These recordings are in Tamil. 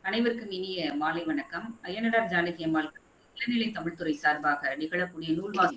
அனைவருக்கும் இனிய மாலை வணக்கம் அய்யனடார் ஜானகி அம்மாள் இளநிலை தமிழ்துறை சார்பாக நிகழக்கூடிய நூல்வாசி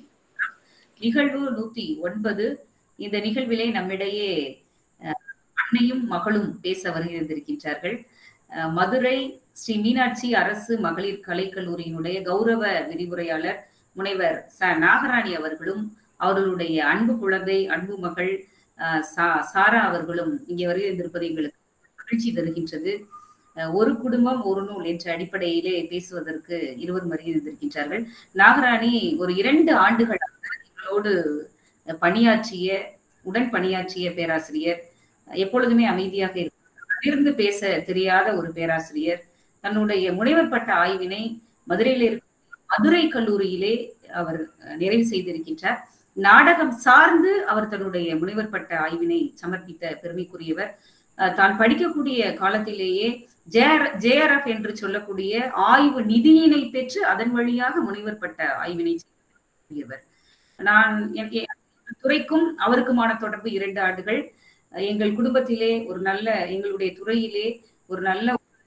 நிகழ்வு நூத்தி ஒன்பது இந்த நிகழ்விலே நம்மிடையே அஹ், அன்னையும் மகளும் பேச வருகின்றிருக்கின்றார்கள் அஹ், மதுரை ஸ்ரீ மீனாட்சி அரசு மகளிர் கலைக்கல்லூரியினுடைய கௌரவ விரிவுரையாளர் முனைவர் ச நாகராணி அவர்களும் அவர்களுடைய அன்பு குழந்தை அன்பு மகள் அஹ், சா- சாரா அவர்களும் இங்கே வருகின்றிருப்பது எங்களுக்கு மகிழ்ச்சி தருகின்றது அஹ், ஒரு குடும்பம் ஒரு நூல் என்ற அடிப்படையிலே பேசுவதற்கு இருவர் வருகின்றிருக்கின்றார்கள் நாகராணி ஒரு இரண்டு ஆண்டுகளாக எங்களோடு பணியாற்றிய உடன் பணியாற்றிய பேராசிரியர் எப்பொழுதுமே அமைதியாக இருப்பார் இருந்து பேச தெரியாத ஒரு பேராசிரியர் தன்னுடைய முனைவர் பட்ட ஆய்வினை மதுரையில் இருக்க மதுரை கல்லூரியிலே அவர் அஹ், நிறைவு செய்திருக்கின்றார் நாடகம் சார்ந்து அவர் தன்னுடைய முனைவர் பட்ட ஆய்வினை சமர்ப்பித்த பெருமைக்குரியவர் அஹ், தான் படிக்கக்கூடிய காலத்திலேயே ஜேஆர்எஃப் என்று சொல்லக்கூடிய ஆய்வு நிதியினை பெற்று அதன் வழியாக முனைவர் பட்ட ஆய்வினை செய்யக்கூடியவர் நான் என்- என் துறைக்கும் அவருக்குமான தொடர்பு இரண்டு ஆண்டுகள் அஹ், எங்கள் குடும்பத்திலே ஒரு நல்ல எங்களுடைய துறையிலே ஒரு நல்ல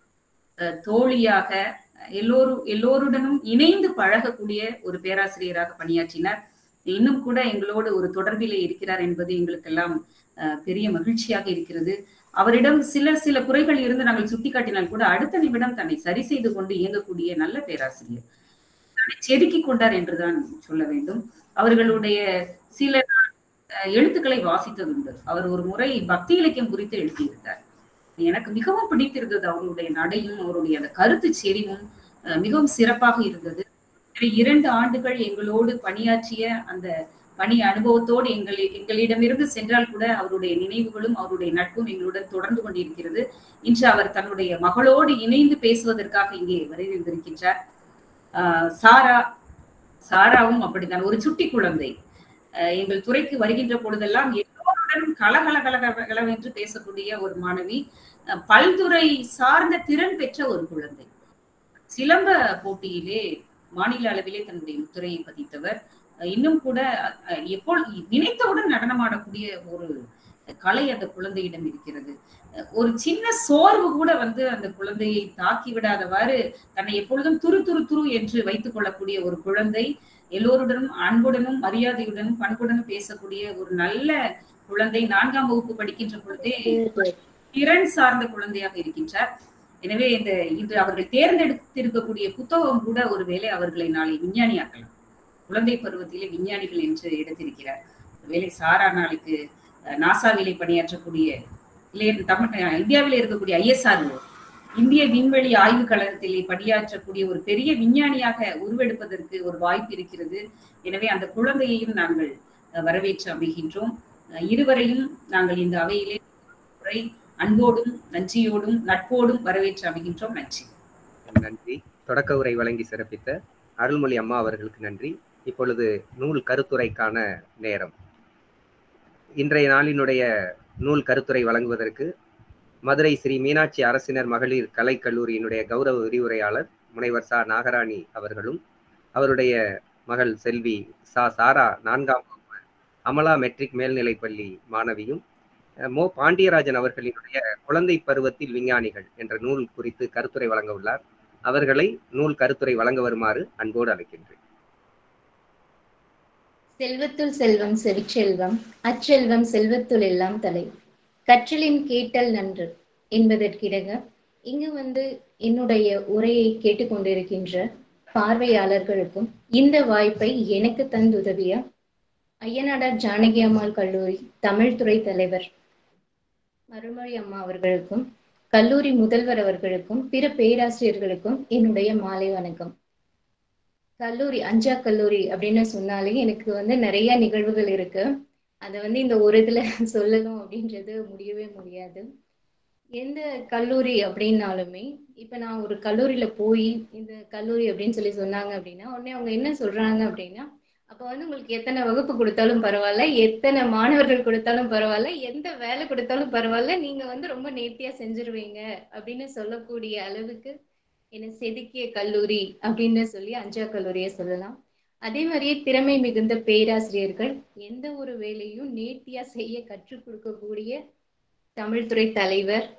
அஹ், தோழியாக எல்லோரும் எல்லோருடனும் இணைந்து பழகக்கூடிய ஒரு பேராசிரியராக பணியாற்றினார் இன்னும் கூட எங்களோடு ஒரு தொடர்பிலே இருக்கிறார் என்பது எங்களுக்கெல்லாம் அஹ், பெரிய மகிழ்ச்சியாக இருக்கிறது அவரிடம் சில சில குறைகள் இருந்து நாங்கள் சுட்டிக்காட்டினால் கூட அடுத்த நிமிடம் தன்னை சரி செய்து கொண்டு இயங்கக்கூடிய நல்ல பேராசிரியர் தன்னை செதுக்கிக் கொண்டார் என்றுதான் சொல்ல வேண்டும் அவர்களுடைய சில அஹ், எழுத்துக்களை வாசித்ததுண்டு அவர் ஒரு முறை பக்தி இலக்கியம் குறித்து எழுதியிருந்தார் எனக்கு மிகவும் பிடித்திருந்தது அவருடைய நடையும் அவருடைய அந்த கருத்து செறிவும் அஹ், மிகவும் சிறப்பாக இருந்தது எனவே இரண்டு ஆண்டுகள் எங்களோடு பணியாற்றிய அந்த பணி அனுபவத்தோடு எங்கள் எங்களிடமிருந்து சென்றால் கூட அவருடைய நினைவுகளும் அவருடைய நட்பும் எங்களுடன் தொடர்ந்து கொண்டிருக்கிறது இன்று அவர் தன்னுடைய மகளோடு இணைந்து பேசுவதற்காக இங்கே வருகின்றிருக்கின்றார் ஆஹ் சாரா சாராவும் அப்படித்தான் ஒரு சுட்டி குழந்தை ஆஹ் எங்கள் துறைக்கு வருகின்ற பொழுதெல்லாம் எல்லோருடன் கலகல கலகலவென்று பேசக்கூடிய ஒரு மாணவி ஆஹ் பல்துறை சார்ந்த திறன் பெற்ற ஒரு குழந்தை சிலம்ப போட்டியிலே மாநில அளவிலே தன்னுடைய முத்திரையை பதித்தவர் அஹ் இன்னும் கூட அஹ், எப்போ நினைத்தவுடன் நடனமாடக்கூடிய ஒரு கலை அந்த குழந்தையிடம் இருக்கிறது அஹ், ஒரு சின்ன சோர்வு கூட வந்து அந்த குழந்தையை தாக்கி விடாதவாறு தன்னை எப்பொழுதும் துரு துரு துரு என்று வைத்துக் கொள்ளக்கூடிய ஒரு குழந்தை எல்லோருடனும் அன்புடனும் மரியாதையுடனும் பண்புடனும் பேசக்கூடிய ஒரு நல்ல குழந்தை நான்காம் வகுப்பு படிக்கின்ற பொழுதே திறன் சார்ந்த குழந்தையாக இருக்கின்றார் எனவே இந்த இன்று அவர்கள் தேர்ந்தெடுத்திருக்கக்கூடிய புத்தகம் கூட ஒருவேளை அவர்களை நாளை விஞ்ஞானியாக்கலாம் குழந்தை பருவத்திலே விஞ்ஞானிகள் என்று எடுத்திருக்கிறார் ஒருவேளை சாரா நாளைக்கு அஹ், நாசாவிலே பணியாற்றக்கூடிய இல்லை தமிழ் அஹ், இந்தியாவிலே இருக்கக்கூடிய ஐஎஸ்ஆர் இந்திய விண்வெளி ஆய்வு கழகத்திலே பணியாற்றக்கூடிய ஒரு பெரிய விஞ்ஞானியாக உருவெடுப்பதற்கு ஒரு வாய்ப்பு இருக்கிறது எனவே அந்த குழந்தையையும் நாங்கள் அஹ், வரவேற்று அமைகின்றோம் அஹ், இருவரையும் நாங்கள் இந்த அவையிலே உரை அன்போடும் நன்றியோடும் நட்போடும் வரவேற்று அமைகின்றோம் நன்றி நன்றி தொடக்க உரை வழங்கி சிறப்பித்த அருள்மொழி அம்மா அவர்களுக்கு நன்றி இப்பொழுது நூல் கருத்துரைக்கான நேரம் இன்றைய நாளினுடைய நூல் கருத்துரை வழங்குவதற்கு மதுரை ஸ்ரீ மீனாட்சி அரசினர் மகளிர் கலைக் கல்லூரியினுடைய கௌரவ விரிவுரையாளர் முனைவர் சா நாகராணி அவர்களும் அவருடைய மகள் செல்வி சா சாரா நான்காம் வகுப்பு அமலா மெட்ரிக் மேல்நிலைப்பள்ளி மாணவியும் அஹ், மோ பாண்டியராஜன் அவர்களினுடைய குழந்தை பருவத்தில் விஞ்ஞானிகள் என்ற நூல் குறித்து கருத்துரை வழங்க உள்ளார் அவர்களை நூல் கருத்துரை வழங்க வருமாறு அன்போடு அழைக்கின்றேன் செல்வத்துள் செல்வம் செவிச்செல்வம் அச்செல்வம் செல்வத்துள் எல்லாம் தலை கற்றலின் கேட்டல் நன்று என்பதற்கிடங்க இங்கு வந்து என்னுடைய உரையை கேட்டுக்கொண்டிருக்கின்ற பார்வையாளர்களுக்கும் இந்த வாய்ப்பை எனக்கு தந்துதவிய ஐயனாடார் ஜானகி அம்மாள் கல்லூரி தமிழ் துறை தலைவர் மறுமொழி அம்மா அவர்களுக்கும் கல்லூரி முதல்வர் அவர்களுக்கும் பிற பேராசிரியர்களுக்கும் என்னுடைய மாலை வணக்கம் கல்லூரி அஞ்சா கல்லூரி அப்படின்னு சொன்னாலே எனக்கு வந்து நிறைய நிகழ்வுகள் இருக்கு அதை வந்து இந்த ஒரு இதுல சொல்லணும் அப்படின்றது முடியவே முடியாது எந்த கல்லூரி அப்படின்னாலுமே இப்ப நான் ஒரு கல்லூரியில போய் இந்த கல்லூரி அப்படின்னு சொல்லி சொன்னாங்க அப்படின்னா உடனே அவங்க என்ன சொல்றாங்க அப்படின்னா அப்ப வந்து உங்களுக்கு எத்தனை வகுப்பு கொடுத்தாலும் பரவாயில்ல எத்தனை மாணவர்கள் கொடுத்தாலும் பரவாயில்ல எந்த வேலை கொடுத்தாலும் பரவாயில்ல நீங்க வந்து ரொம்ப நேர்த்தியா செஞ்சிருவீங்க அப்படின்னு சொல்லக்கூடிய அளவுக்கு என்னை செதுக்கிய கல்லூரி அப்படின்னு சொல்லி அஞ்சா கல்லூரியை சொல்லலாம் அதே மாதிரியே திறமை மிகுந்த பேராசிரியர்கள் எந்த ஒரு வேலையும் நேர்த்தியா செய்ய கற்றுக் கொடுக்கக்கூடிய தமிழ்துறை தலைவர்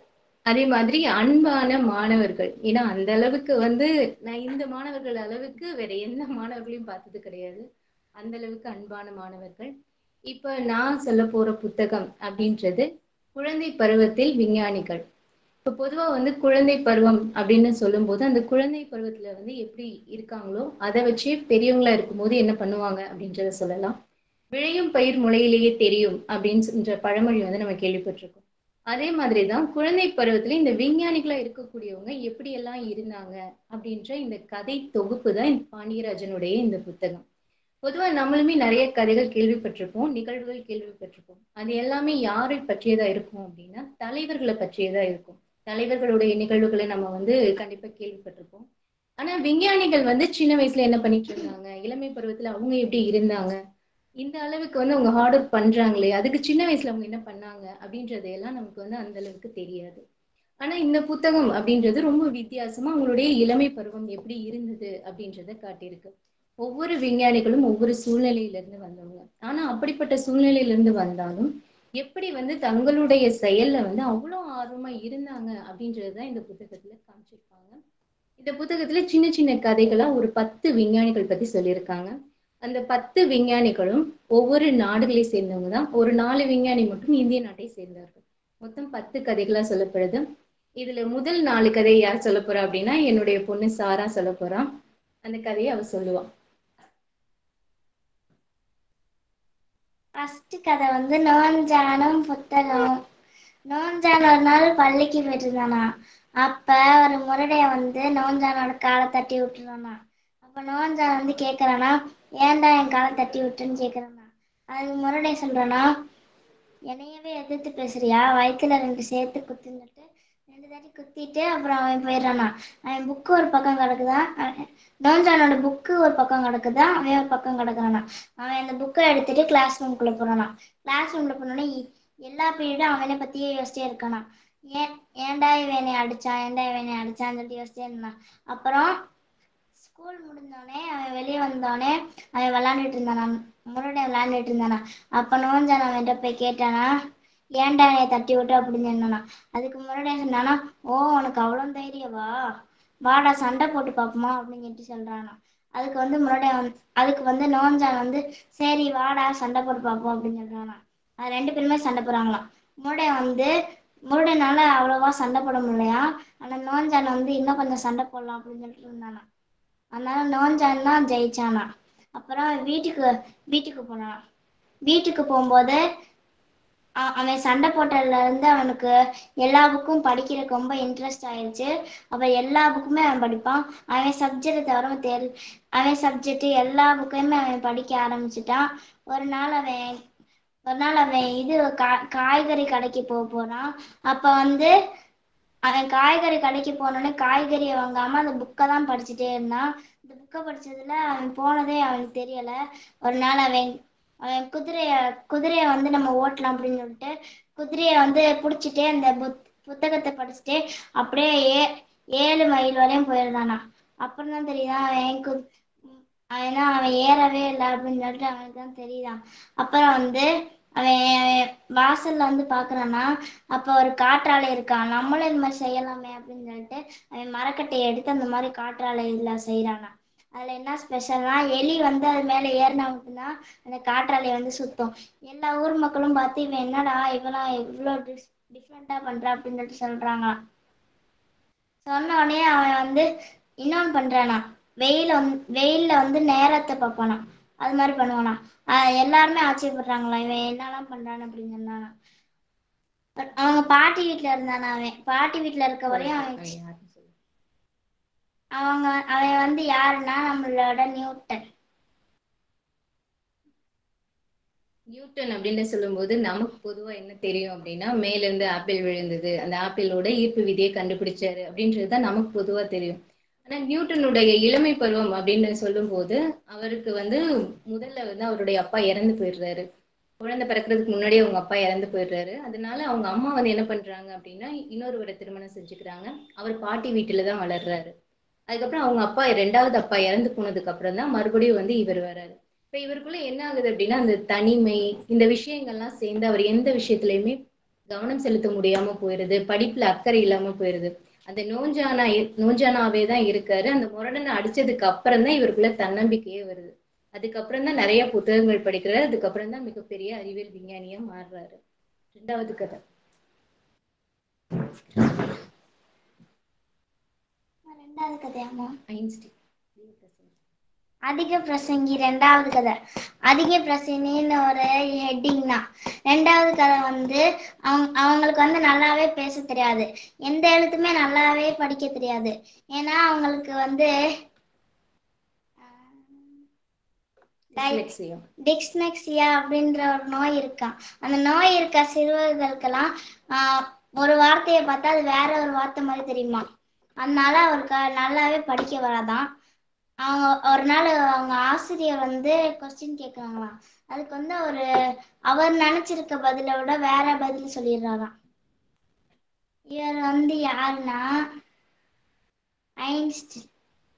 அதே மாதிரி அன்பான மாணவர்கள் ஏன்னா அந்த அளவுக்கு வந்து நான் இந்த மாணவர்கள் அளவுக்கு வேற எந்த மாணவர்களையும் பார்த்தது கிடையாது அந்த அளவுக்கு அன்பான மாணவர்கள் இப்ப நான் சொல்ல போற புத்தகம் அப்படின்றது குழந்தை பருவத்தில் விஞ்ஞானிகள் இப்ப பொதுவா வந்து குழந்தை பருவம் அப்படின்னு சொல்லும்போது அந்த குழந்தை பருவத்துல வந்து எப்படி இருக்காங்களோ அதை வச்சு பெரியவங்களா இருக்கும்போது என்ன பண்ணுவாங்க அப்படின்றத சொல்லலாம் விளையும் பயிர் முளையிலேயே தெரியும் அப்படின்ற பழமொழி வந்து நம்ம கேள்விப்பட்டிருக்கோம் அதே மாதிரிதான் குழந்தை பருவத்துல இந்த விஞ்ஞானிகளா இருக்கக்கூடியவங்க எப்படி எல்லாம் இருந்தாங்க அப்படின்ற இந்த கதை தொகுப்பு தான் இந்த பாண்டியராஜனுடைய இந்த புத்தகம் பொதுவா நம்மளுமே நிறைய கதைகள் கேள்விப்பட்டிருப்போம் நிகழ்வுகள் கேள்விப்பட்டிருப்போம் அது எல்லாமே யாரை பற்றியதா இருக்கும் அப்படின்னா தலைவர்களை பற்றியதா இருக்கும் தலைவர்களுடைய நிகழ்வுகளை நம்ம வந்து கண்டிப்பா கேள்விப்பட்டிருப்போம் ஆனா விஞ்ஞானிகள் வந்து சின்ன வயசுல என்ன பண்ணிட்டு இருந்தாங்க இளமை பருவத்துல அவங்க எப்படி இருந்தாங்க இந்த அளவுக்கு வந்து அவங்க ஹார்ட் ஒர்க் பண்றாங்களே அதுக்கு சின்ன வயசுல அவங்க என்ன பண்ணாங்க அப்படின்றதையெல்லாம் நமக்கு வந்து அந்த அளவுக்கு தெரியாது ஆனா இந்த புத்தகம் அப்படின்றது ரொம்ப வித்தியாசமா அவங்களுடைய இளமை பருவம் எப்படி இருந்தது அப்படின்றத காட்டியிருக்கு ஒவ்வொரு விஞ்ஞானிகளும் ஒவ்வொரு சூழ்நிலையில இருந்து வந்தவங்க ஆனா அப்படிப்பட்ட சூழ்நிலையில இருந்து வந்தாலும் எப்படி வந்து தங்களுடைய செயல்ல வந்து அவ்வளவு ஆர்வமா இருந்தாங்க அப்படின்றதுதான் இந்த புத்தகத்துல காமிச்சிருப்பாங்க இந்த புத்தகத்துல சின்ன சின்ன கதைகளா ஒரு பத்து விஞ்ஞானிகள் பத்தி சொல்லியிருக்காங்க அந்த பத்து விஞ்ஞானிகளும் ஒவ்வொரு நாடுகளை சேர்ந்தவங்க தான் ஒரு நாலு விஞ்ஞானி மட்டும் இந்திய நாட்டை சேர்ந்தவர்கள் மொத்தம் பத்து கதைகளா சொல்லப்படுது இதுல முதல் நாலு கதையை யார் சொல்ல போறா அப்படின்னா என்னுடைய பொண்ணு சாரா சொல்ல போறா அந்த கதையை அவ சொல்லுவா ஃபர்ஸ்ட் கதை வந்து நோஞ்சானும் புத்தகம் நோஞ்சான் ஒரு நாள் பள்ளிக்கு போயிட்டு இருந்தானா அப்ப ஒரு முரடைய வந்து நோஞ்சானோட காலை தட்டி விட்டுறானா அப்ப நோஞ்சான் வந்து கேக்குறானா ஏன்டா என் காலை தட்டி விட்டுன்னு கேக்குறானா அதுக்கு முரடைய சொல்றானா என்னையவே எதிர்த்து பேசுறியா வயித்துல ரெண்டு சேர்த்து குத்துன்னுட்டு ரெண்டு தாட்டி குத்திட்டு அப்புறம் அவன் போயிடுறானா அவன் புக்கு ஒரு பக்கம் கிடக்குதான் அவன் நோஞ்சானோட புக்கு ஒரு பக்கம் கிடக்குதா அவன் ஒரு பக்கம் கிடக்குறானா அவன் அந்த புக்கை எடுத்துட்டு கிளாஸ் ரூம்குள்ள போறானா கிளாஸ் ரூம்ல போனோடனே எல்லா பீரியடும் அவனை பத்தியே யோசிச்சே இருக்கானா ஏன் ஏன்டா இவன் என்னை அடிச்சான் ஏன்டா இவன் என்னை அடிச்சான்னு சொல்லிட்டு யோசிச்சே இருந்தான் அப்புறம் ஸ்கூல் முடிஞ்சோடனே அவன் வெளியே வந்தோடனே அவன் விளாண்டுட்டு இருந்தானா முன்னாடி விளாண்டுட்டு இருந்தானா அப்ப நோஞ்சான் அவன்கிட்ட போய் கேட்டானா ஏன்டா என்னை தட்டி விட்டு அப்படின்னு சொன்னானா அதுக்கு முன்னாடியே சொன்னானா ஓ உனக்கு அவ்வளோ தைரியவா வாடா சண்டை போட்டு பார்ப்போமா அப்படின்னு சொல்லிட்டு சொல்றானா அதுக்கு வந்து முன்னாடி அதுக்கு வந்து நோஞ்சான் வந்து சரி வாடா சண்டை போட்டு பார்ப்போம் அப்படின்னு சொல்றானா அது ரெண்டு பேருமே சண்டை போடுறாங்களாம் முன்னாடி வந்து முருடனால அவ்வளவா சண்டை போட முடியலையா ஆனா நோஞ்சான் வந்து இன்னும் கொஞ்சம் சண்டை போடலாம் அப்படின்னு சொல்லிட்டு இருந்தானா அதனால நோஞ்சான் தான் ஜெயிச்சானா அப்புறம் வீட்டுக்கு வீட்டுக்கு போனான் வீட்டுக்கு போகும்போது அ- அவன் சண்டை போட்டதுல இருந்து அவனுக்கு எல்லா புக்கும் படிக்கிறதுக்கு ரொம்ப இன்ட்ரெஸ்ட் ஆயிடுச்சு அப்ப எல்லா புக்குமே அவன் படிப்பான் அவன் சப்ஜெக்ட் தவிர தெரி அவன் சப்ஜெக்ட் எல்லா புக்கையுமே அவன் படிக்க ஆரம்பிச்சிட்டான் ஒரு நாள் அவன் ஒரு நாள் அவன் இது கா காய்கறி கடைக்கு போக போறான் அப்ப வந்து அவன் காய்கறி கடைக்கு போனோடனே காய்கறியை வாங்காம அந்த புக்கை தான் படிச்சுட்டே இருந்தான் இந்த புக்கை படிச்சதுல அவன் போனதே அவனுக்கு தெரியல ஒரு நாள் அவன் அவன் குதிரைய குதிரைய வந்து நம்ம ஓட்டலாம் அப்படின்னு சொல்லிட்டு குதிரைய வந்து பிடிச்சிட்டே அந்த புத் புத்தகத்தை படிச்சுட்டே அப்படியே ஏ ஏழு மைல் வரையும் போயிருந்தானா அப்புறம் தான் தெரியுதா அவன் கு அவன் அவன் ஏறவே இல்லை அப்படின்னு சொல்லிட்டு அவனுக்கு தான் தெரியுதான் அப்புறம் வந்து அவன் அவன் வாசல்ல வந்து பாக்குறான்னா அப்ப ஒரு காற்றாலை இருக்கான் நம்மளும் இந்த மாதிரி செய்யலாமே அப்படின்னு சொல்லிட்டு அவன் மரக்கட்டையை எடுத்து அந்த மாதிரி காற்றாலையில செய்யறானா அதுல என்ன ஸ்பெஷல்னா எலி வந்து அது மேல ஏறினா மட்டும்தான் அந்த காற்றாலை வந்து சுத்தம் எல்லா ஊர் மக்களும் பார்த்து இவன் என்னடா இவெல்லாம் இவ்வளோ டிஃப்ரெண்டா பண்றா அப்படின்னு சொல்லிட்டு சொல்றாங்களாம் சொன்ன உடனே அவன் வந்து இன்னொன்னு பண்றானா வெயில வந்து வெயில்ல வந்து நேரத்தை பார்ப்பானா அது மாதிரி பண்ணுவானா ஆஹ் எல்லாருமே ஆச்சரியப்படுறாங்களா இவன் என்னெல்லாம் பண்றான்னு அப்படின்னு சொன்னானா அவங்க பாட்டி வீட்டுல இருந்தானா அவன் பாட்டி வீட்டுல இருக்க வரையும் அவன் அவன் யாருன்னு சொல்லு. அவங்க அவன் வந்து யாருன்னா நம்மளோட நியூட்டன் நியூட்டன் அப்படின்னு சொல்லும்போது நமக்கு பொதுவா என்ன தெரியும் அப்படின்னா மேல இருந்து ஆப்பிள் விழுந்தது அந்த ஆப்பிளோட ஈர்ப்பு விதியை கண்டுபிடிச்சாரு அப்படின்றது தான் நமக்கு பொதுவா தெரியும் ஆனா நியூட்டனுடைய இளமை பருவம் அப்படின்னு சொல்லும்போது அவருக்கு வந்து முதல்ல வந்து அவருடைய அப்பா இறந்து போயிடுறாரு குழந்தை பிறக்கிறதுக்கு முன்னாடியே அவங்க அப்பா இறந்து போயிடுறாரு அதனால அவங்க அம்மா வந்து என்ன பண்றாங்க அப்படின்னா இன்னொருவரை திருமணம் செஞ்சுக்கிறாங்க அவர் பாட்டி வீட்டுல தான் வளர்றாரு அதுக்கப்புறம் அவங்க அப்பா ரெண்டாவது அப்பா இறந்து போனதுக்கு அப்புறம் தான் மறுபடியும் வந்து இவர் வராரு இப்ப இவருக்குள்ள என்ன ஆகுது அப்படின்னா அந்த தனிமை இந்த விஷயங்கள்லாம் சேர்ந்து அவர் எந்த விஷயத்துலயுமே கவனம் செலுத்த முடியாம போயிருது படிப்புல அக்கறை இல்லாம போயிருது அந்த நோஞ்சானா இ- நோஞ்சானாவே தான் இருக்காரு அந்த முரடனை அடிச்சதுக்கு அப்புறம் தான் இவருக்குள்ள தன்னம்பிக்கையே வருது அதுக்கப்புறம் தான் நிறைய புத்தகங்கள் படிக்கிறாரு அதுக்கப்புறம் தான் மிகப்பெரிய அறிவியல் விஞ்ஞானியா மாறுறாரு ரெண்டாவது கதை ரெண்டாவது கதையாமா ஐன்ஸ்டீன் அதிக பிரசங்கி ரெண்டாவது கதை அதிக பிரசங்கின்னு ஒரு ஹெட்டிங் தான் ரெண்டாவது கதை வந்து அவங்க அவங்களுக்கு வந்து நல்லாவே பேச தெரியாது எந்த எழுத்துமே நல்லாவே படிக்க தெரியாது ஏன்னா அவங்களுக்கு வந்து Dyslexia. டிக்ஸ்னெக்சியா அப்படின்ற ஒரு நோய் இருக்கான் அந்த நோய் இருக்க சிறுவர்களுக்கெல்லாம் ஆஹ், ஒரு வார்த்தையை பார்த்தா அது வேற ஒரு வார்த்தை மாதிரி தெரியுமா அதனால அவருக்கு நல்லாவே படிக்க வராதான் அவங்க ஒரு நாள் அவங்க ஆசிரியர் வந்து கொஸ்டின் கேட்குறாங்களாம் அதுக்கு வந்து ஒரு அவர் நினைச்சிருக்க பதிலை விட வேற பதில் சொல்லிடுறாராம் இவர் வந்து யாருன்னா ஐன்ஸ்டீன்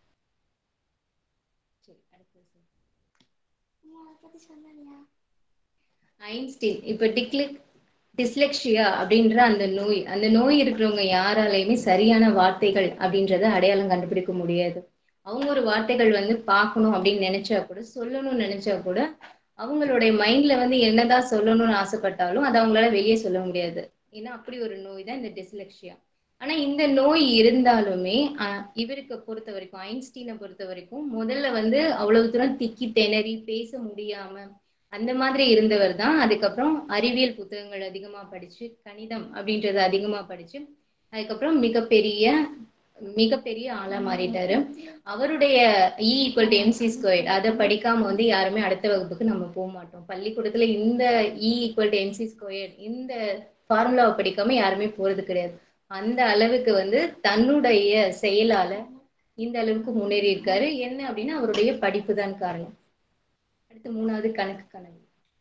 சரி, அடுத்தது சொல்லு. அதை பத்தி சொல்லலையா ஐன்ஸ்டீன் இப்ப டிக்லிக் டிஸ்லெக்ஷியா அப்படின்ற அந்த நோய் அந்த நோய் இருக்கிறவங்க யாராலையுமே சரியான வார்த்தைகள் அப்படின்றத அடையாளம் கண்டுபிடிக்க முடியாது அவங்க ஒரு வார்த்தைகள் வந்து பார்க்கணும் அப்படின்னு நினைச்சா கூட சொல்லணும்னு நினைச்சா கூட அவங்களுடைய மைண்ட்ல வந்து என்னதான் சொல்லணும்னு ஆசைப்பட்டாலும் அதை அவங்களால வெளியே சொல்ல முடியாது ஏன்னா அப்படி ஒரு நோய் தான் இந்த டிஸ்லெக்ஷியா ஆனா இந்த நோய் இருந்தாலுமே ஆஹ், இவருக்கு பொறுத்த வரைக்கும் ஐன்ஸ்டீனை பொறுத்த வரைக்கும் முதல்ல வந்து அவ்வளவு தூரம் திக்கி திணறி பேச முடியாம அந்த மாதிரி இருந்தவர் தான் அதுக்கப்புறம் அறிவியல் புத்தகங்கள் அதிகமா படிச்சு கணிதம் அப்படின்றத அதிகமா படிச்சு அதுக்கப்புறம் மிகப்பெரிய மிகப்பெரிய ஆளா மாறிட்டாரு அவருடைய E equal to MC square அதை படிக்காம வந்து யாருமே அடுத்த வகுப்புக்கு நம்ம போக மாட்டோம் பள்ளிக்கூடத்துல இந்த E equal to MC square இந்த ஃபார்முலாவை படிக்காம யாருமே போறது கிடையாது அந்த அளவுக்கு வந்து தன்னுடைய செயலால இந்த அளவுக்கு முன்னேறி இருக்காரு என்ன அப்படின்னா அவருடைய படிப்பு தான் காரணம் அடுத்து மூணாவது கணக்கு கனவு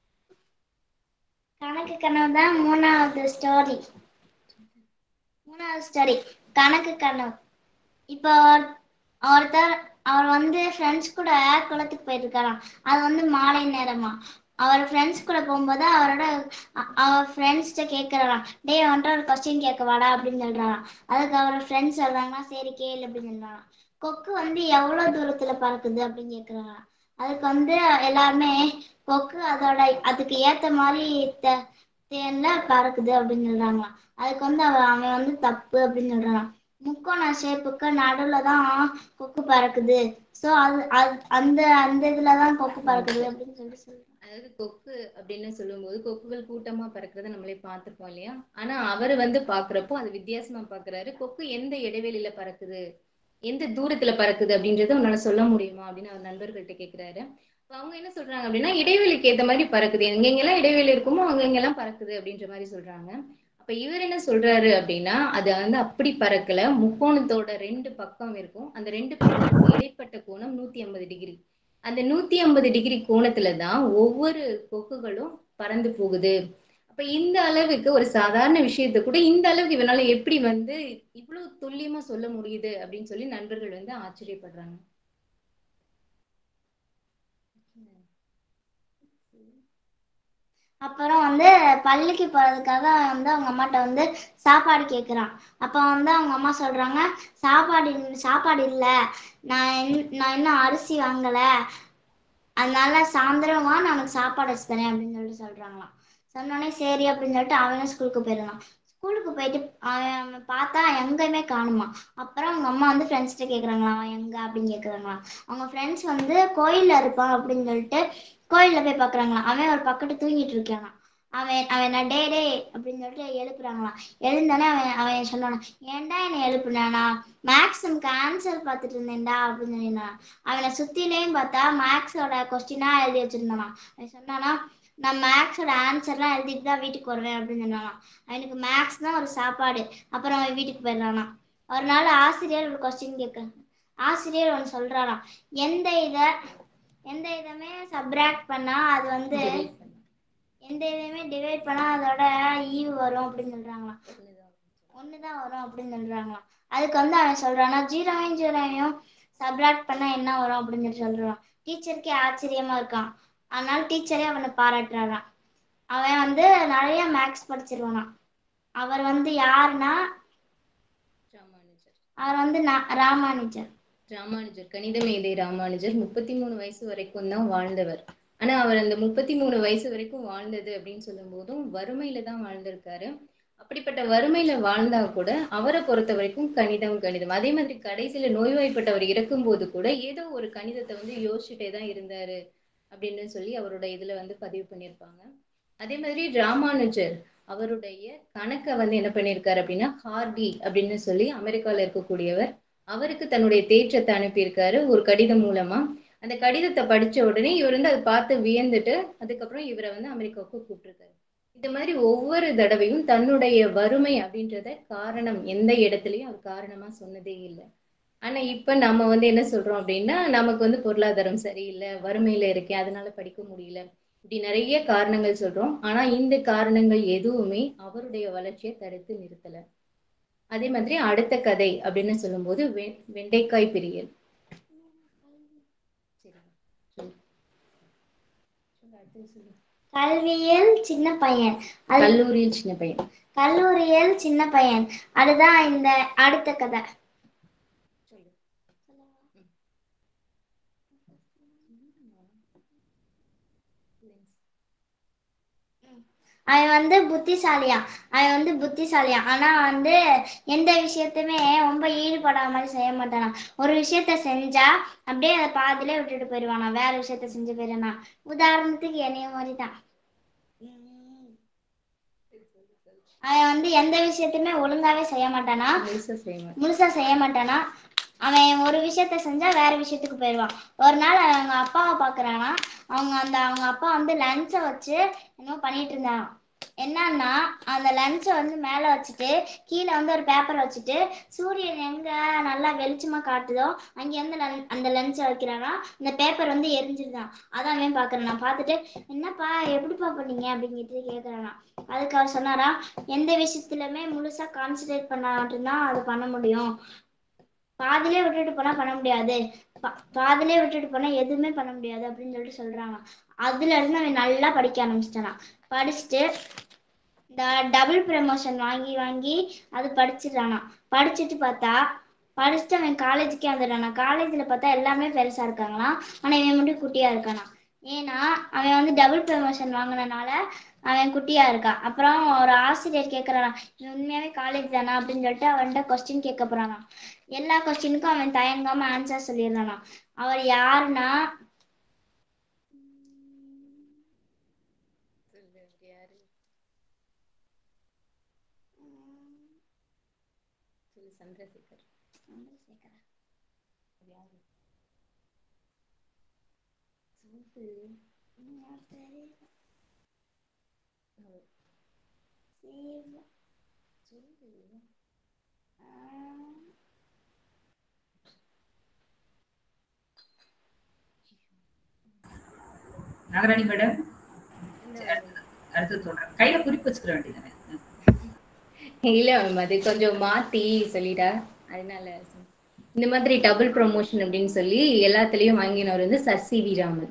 கணக்கு கனவு தான் மூணாவது ஸ்டோரி மூணாவது ஸ்டோரி கணக்கு கனவு இப்போ ஒரு- ஒருத்தர் அவர் வந்து ஃப்ரெண்ட்ஸ் கூட குளத்துக்கு போயிருக்காராம் அது வந்து மாலை நேரமா அவர் ஃப்ரெண்ட்ஸ் கூட போகும்போது அவரோட அ- அவர் ஃப்ரெண்ட்ஸ்கிட்ட கேட்குறாராம் டேய் வந்துட்டு ஒரு கொஸ்டின் கேட்க வாடா அப்படின்னு சொல்றாராம் அதுக்கு அவர் ஃப்ரெண்ட்ஸ் சொல்றாங்கன்னா சரி கேளு அப்படின்னு சொல்றாராம் கொக்கு வந்து எவ்வளோ தூரத்துல பறக்குது அப்படின்னு கேட்குறாராம் அதுக்கு வந்து எல்லாருமே கொக்கு அதோட அதுக்கு ஏத்த மாதிரி தே- தேன்ல பறக்குது அப்படின்னு சொல்றாங்களாம் அதுக்கு வந்து அவன் அவன் வந்து தப்பு அப்படின்னு சொல்றான் முக்கோண ஷேப்புக்கு நடுவுல தான் கொக்கு பறக்குது சோ அது அது- அந்த அந்த இதுல தான் கொக்கு பறக்குது அப்படின்னு சொல்லி சொல்றான் அதாவது கொக்கு அப்படின்னு சொல்லும்போது கொக்குகள் கூட்டமா பறக்கிறத நம்மளே பார்த்திருப்போம் இல்லையா ஆனா அவர் வந்து பாக்குறப்போ அது வித்தியாசமா பாக்குறாரு கொக்கு எந்த இடைவெளியில பறக்குது எந்த தூரத்துல பறக்குது அப்படின்றத உன்னால சொல்ல முடியுமா அப்படின்னு அவர் நண்பர்கள்ட்ட கேக்குறாரு அப்ப அவங்க என்ன சொல்றாங்க அப்படின்னா இடைவெளிக்கு ஏத்த மாதிரி பறக்குது எங்கெங்கெல்லாம் இடைவெளி இருக்குமோ அங்கெங்கெல்லாம் பறக்குது அப்படின்ற மாதிரி சொல்றாங்க அப்ப இவர் என்ன சொல்றாரு அப்படின்னா அது வந்து அப்படி பறக்கல முக்கோணத்தோட ரெண்டு பக்கம் இருக்கும் அந்த ரெண்டு பக்கத்துக்கு இடைப்பட்ட கோணம் நூத்தி ஐம்பது டிகிரி அந்த நூத்தி ஐம்பது டிகிரி கோணத்துல தான் ஒவ்வொரு கொக்குகளும் பறந்து போகுது அப்ப இந்த அளவுக்கு ஒரு சாதாரண விஷயத்தை கூட இந்த அளவுக்கு இவனால எப்படி வந்து இவ்வளவு துல்லியமா சொல்ல முடியுது அப்படின்னு சொல்லி நண்பர்கள் வந்து ஆச்சரியப்படுறாங்க அப்புறம் வந்து பள்ளிக்கு போறதுக்காக வந்து அவங்க அம்மாட்ட வந்து சாப்பாடு கேட்குறான் அப்போ வந்து அவங்க அம்மா சொல்றாங்க சாப்பாடு இல்ல- சாப்பாடு இல்லை நான் இன்- நான் இன்னும் அரிசி வாங்கல அதனால சாயந்தரம் வா நான் உனக்கு சாப்பாடு வச்சு தரேன் அப்படின்னு சொல்லிட்டு சொல்றாங்களாம் சொன்னோடனே சரி அப்படின்னு சொல்லிட்டு அவனும் ஸ்கூலுக்கு போயிடலாம் ஸ்கூலுக்கு போயிட்டு அவன் அவன் பார்த்தா எங்கேயுமே காணுமா அப்புறம் அவங்க அம்மா வந்து ஃப்ரெண்ட்ஸ்கிட்ட கேட்குறாங்களா அவன் எங்க அப்படின்னு கேட்குறாங்களாம் அவங்க ஃப்ரெண்ட்ஸ் வந்து கோயில்ல இருப்பான் அப்படின்னு சொல்லிட்டு கோயில்ல போய் பார்க்குறாங்களாம் அவன் ஒரு பக்கத்து தூங்கிட்டு இருக்கானாம் அவன் அவன் நான் டே டே அப்படின்னு சொல்லிட்டு எழுப்புறாங்களாம் எழுந்தானே அவன் அவன் சொன்னானா ஏன்டா என்னை எழுப்புனானா மேக்ஸுக்கு ஆன்சர் பார்த்துட்டு இருந்தேன்டா அப்படின்னு சொல்லியிருந்தான் அவனை சுத்திலையும் பார்த்தா மேக்ஸோட கொஸ்டினா எழுதி வச்சிருந்தானா அவன் சொன்னானா நான் மேக்ஸோட ஆன்சர்லாம் எழுதிட்டு தான் வீட்டுக்கு வருவேன் அப்படின்னு சொன்னானா அவனுக்கு மேக்ஸ் தான் ஒரு சாப்பாடு அப்புறம் அவன் வீட்டுக்கு போயிடுறானா ஒரு நாள் ஆசிரியர் ஒரு கொஸ்டின் கேட்க ஆசிரியர் ஒன்று சொல்றாராம் எந்த இதை எந்த இதுமே சப்ராக்ட் பண்ணா அது வந்து எந்த இதுவுமே டிவைட் பண்ணா அதோட ஈவு வரும் அப்படின்னு சொல்றாங்களாம் ஒண்ணுதான் வரும் அப்படின்னு சொல்றாங்களாம் அதுக்கு வந்து அவன் சொல்றானா ஜீரோவையும் ஜீரோவையும் சப்ராக்ட் பண்ணா என்ன வரும் அப்படின்னு சொல்லி சொல்றான் டீச்சருக்கே ஆச்சரியமா இருக்கான் அதனால டீச்சரே அவனை பாராட்டுறாராம் அவன் வந்து நிறைய மேக்ஸ் படிச்சிருவானாம் அவர் வந்து யாருன்னா ராமானுஜர் அவர் வந்து நா- ராமானுஜர் ராமானுஜர் கணித மேதை ராமானுஜர் முப்பத்தி மூணு வயசு வரைக்கும் தான் வாழ்ந்தவர் ஆனா அவர் அந்த முப்பத்தி மூணு வயசு வரைக்கும் வாழ்ந்தது அப்படின்னு சொல்லும் போதும் வறுமையில தான் வாழ்ந்திருக்காரு அப்படிப்பட்ட வறுமையில வாழ்ந்தா கூட அவரை பொறுத்த வரைக்கும் கணிதம் கணிதம் அதே மாதிரி கடைசியில நோய்வாய்ப்பட்டவர் இறக்கும்போது கூட ஏதோ ஒரு கணிதத்தை வந்து யோசிச்சுட்டே தான் இருந்தாரு அப்படின்னு சொல்லி அவரோட இதுல வந்து பதிவு பண்ணியிருப்பாங்க அதே மாதிரி ராமானுஜர் அவருடைய கணக்கை வந்து என்ன பண்ணியிருக்காரு அப்படின்னா ஹார்டி அப்படின்னு சொல்லி அமெரிக்கால இருக்கக்கூடியவர் அவருக்கு தன்னுடைய தேற்றத்தை அனுப்பியிருக்காரு ஒரு கடிதம் மூலமா அந்த கடிதத்தை படிச்ச உடனே இவர் வந்து அதை பார்த்து வியந்துட்டு அதுக்கப்புறம் இவரை வந்து அமெரிக்காவுக்கு கூப்பிட்டுருக்காரு இந்த மாதிரி ஒவ்வொரு தடவையும் தன்னுடைய வறுமை அப்படின்றத காரணம் எந்த இடத்துலயும் அவர் காரணமா சொன்னதே இல்லை ஆனா இப்ப நம்ம வந்து என்ன சொல்றோம் அப்படின்னா நமக்கு வந்து பொருளாதாரம் சரியில்லை வறுமையில இருக்கேன் அதனால படிக்க முடியல இப்படி நிறைய காரணங்கள் சொல்றோம் ஆனா இந்த காரணங்கள் எதுவுமே அவருடைய வளர்ச்சியை தடுத்து நிறுத்தல அதே மாதிரி அடுத்த கதை அப்படின்னு சொல்லும்போது வெ- வெண்டைக்காய் பிரியல் சரி சொல்லு. சொல்லு, அடுத்தது சொல்லு. கல்வியில் சின்ன பையன் அது கல்லூரியில் சின்ன பையன் கல்லூரியில் சின்ன பையன் அதுதான் இந்த அடுத்த கதை சொல்லு அவன் வந்து புத்திசாலியா அவன் வந்து புத்திசாலியா ஆனா வந்து எந்த விஷயத்தையுமே ரொம்ப ஈடுபடாத மாதிரி செய்ய மாட்டானா ஒரு விஷயத்த செஞ்சா அப்படியே அதை பாதியிலே விட்டுட்டு போயிடுவானா வேற விஷயத்த செஞ்சு போயிடுவானா உதாரணத்துக்கு என்னைய மாதிரி தான் அவன் வந்து எந்த விஷயத்தையுமே ஒழுங்காவே செய்ய மாட்டானா முழுசா செய்ய மாட்டேன் முழுசா செய்ய மாட்டானா அவன் ஒரு விஷயத்த செஞ்சா வேற விஷயத்துக்கு போயிடுவான் ஒரு நாள் அவன் அவங்க அப்பாவை பாக்குறானா அவங்க அந்த அவங்க அப்பா வந்து லஞ்சை வச்சு என்னமோ பண்ணிட்டு இருந்தாங்க என்னன்னா அந்த லஞ்சை வந்து மேல வச்சுட்டு கீழே வந்து ஒரு பேப்பர் வச்சுட்டு சூரியன் எங்க நல்லா வெளிச்சமா காட்டுதோ அங்க இருந்து லன்- அந்த லஞ்சை வைக்கிறானா இந்த பேப்பர் வந்து எரிஞ்சிருதான் அதான் அவன் பாக்குறான் நான் பார்த்துட்டு என்னப்பா எப்படிப்பா பண்ணீங்க அப்படிங்கிட்டு கேக்குறானா அதுக்கு அவர் சொன்னாரா எந்த விஷயத்துலயுமே முழுசா கான்சென்ட்ரேட் பண்ணா மட்டும்தான் அது பண்ண முடியும் பாதியிலே விட்டுட்டு போனா பண்ண முடியாது பா- பாதியிலே விட்டுட்டு போனா எதுவுமே பண்ண முடியாது அப்படின்னு சொல்லிட்டு சொல்றாங்க அதுல இருந்து அவன் நல்லா படிக்க ஆரம்பிச்சிட்டானா படிச்சுட்டு இந்த டபுள் ப்ரமோஷன் வாங்கி வாங்கி அது படிச்சிடறானா படிச்சுட்டு பார்த்தா படிச்சுட்டு அவன் காலேஜுக்கே வந்துடுறானா காலேஜ்ல பார்த்தா எல்லாமே பெருசா இருக்காங்களாம் ஆனா இவன் மட்டும் குட்டியா இருக்கானா ஏன்னா அவன் வந்து டபுள் ப்ரமோஷன் வாங்கினனால அவன் குட்டியா இருக்கான் அப்புறம் ஒரு ஆசிரியர் கேக்குறானா இவன் உண்மையாவே காலேஜ் தானா அப்படின்னு சொல்லிட்டு அவன்கிட்ட கொஸ்டின் கேட்க போறானா எல்லா கொஸ்டினுக்கும் அவன் தயங்காம ஆன்சர் சொல்லிடுறானா அவர் யாருன்னா சொல்லு, அவர் யாரு சொல்லு, சந்திரசேகர் அவர் யாரு சொல்லு. சொல்லு. நாகராணி மேடம் அடுத்து சொல்றேன் கையில குறிப்பு வச்சுக்கிற வேண்டியதானே இல்ல மேம் அது கொஞ்சம் மாத்தி சொல்லிட்டா அதனால சொன்னேன். இந்த மாதிரி டபுள் ப்ரொமோஷன் அப்படின்னு சொல்லி எல்லாத்துலயும் வாங்கினவர் வந்து சர் சி வி ராமன்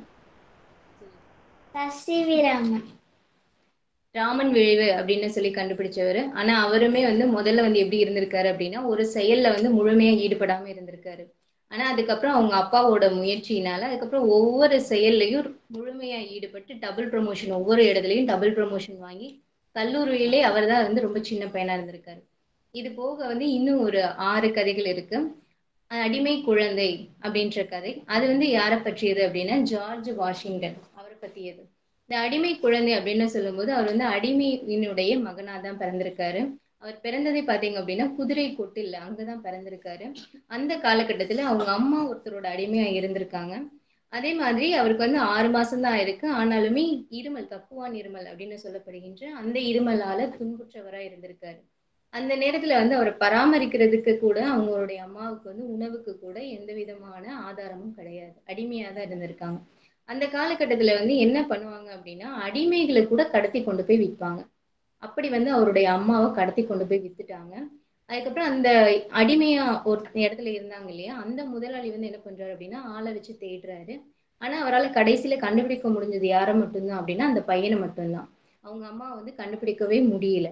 சசிவி ராமன் ராமன் விளைவு அப்படின்னு சொல்லி கண்டுபிடிச்சவர் ஆனா அவருமே வந்து முதல்ல வந்து எப்படி இருந்திருக்காரு அப்படின்னா ஒரு செயல்ல வந்து முழுமையா ஈடுபடாம இருந்திருக்காரு ஆனா அதுக்கப்புறம் அவங்க அப்பாவோட முயற்சியினால அதுக்கப்புறம் ஒவ்வொரு செயல்லையும் முழுமையா ஈடுபட்டு டபுள் ப்ரொமோஷன் ஒவ்வொரு இடத்துலயும் டபுள் ப்ரொமோஷன் வாங்கி கல்லூரியிலே அவர் தான் வந்து ரொம்ப சின்ன பையனா இருந்திருக்காரு இது போக வந்து இன்னும் ஒரு ஆறு கதைகள் இருக்கு அஹ் அடிமை குழந்தை அப்படின்ற கதை அது வந்து யாரை பற்றியது அப்படின்னா ஜார்ஜ் வாஷிங்டன் அவரை பத்தியது இந்த அடிமை குழந்தை அப்படின்னு சொல்லும்போது அவர் வந்து அடிமையினுடைய மகனா தான் பிறந்திருக்காரு அவர் பிறந்ததே பாத்தீங்க அப்படின்னா குதிரை கொட்டில் அங்கதான் பிறந்திருக்காரு அந்த காலகட்டத்துல அவங்க அம்மா ஒருத்தரோட அடிமையா இருந்திருக்காங்க அதே மாதிரி அவருக்கு வந்து ஆறு மாசம் தான் இருக்கு ஆனாலுமே இருமல் தப்புவான் இருமல் அப்படின்னு சொல்லப்படுகின்ற அந்த இருமலால துன்புற்றவரா இருந்திருக்காரு அந்த நேரத்துல வந்து அவரை பராமரிக்கிறதுக்கு கூட அவங்களுடைய அம்மாவுக்கு வந்து உணவுக்கு கூட எந்த விதமான ஆதாரமும் கிடையாது அடிமையா தான் இருந்திருக்காங்க அந்த காலகட்டத்துல வந்து என்ன பண்ணுவாங்க அப்படின்னா அடிமைகளை கூட கடத்தி கொண்டு போய் விற்பாங்க அப்படி வந்து அவருடைய அம்மாவை கடத்தி கொண்டு போய் வித்துட்டாங்க அதுக்கப்புறம் அந்த அடிமையா ஒரு இடத்துல இருந்தாங்க இல்லையா அந்த முதலாளி வந்து என்ன பண்றாரு அப்படின்னா ஆளை வச்சு தேடுறாரு ஆனா அவரால் கடைசியில கண்டுபிடிக்க முடிஞ்சது யாரை மட்டும்தான் அப்படின்னா அந்த பையனை மட்டும்தான் அவங்க அம்மா வந்து கண்டுபிடிக்கவே முடியல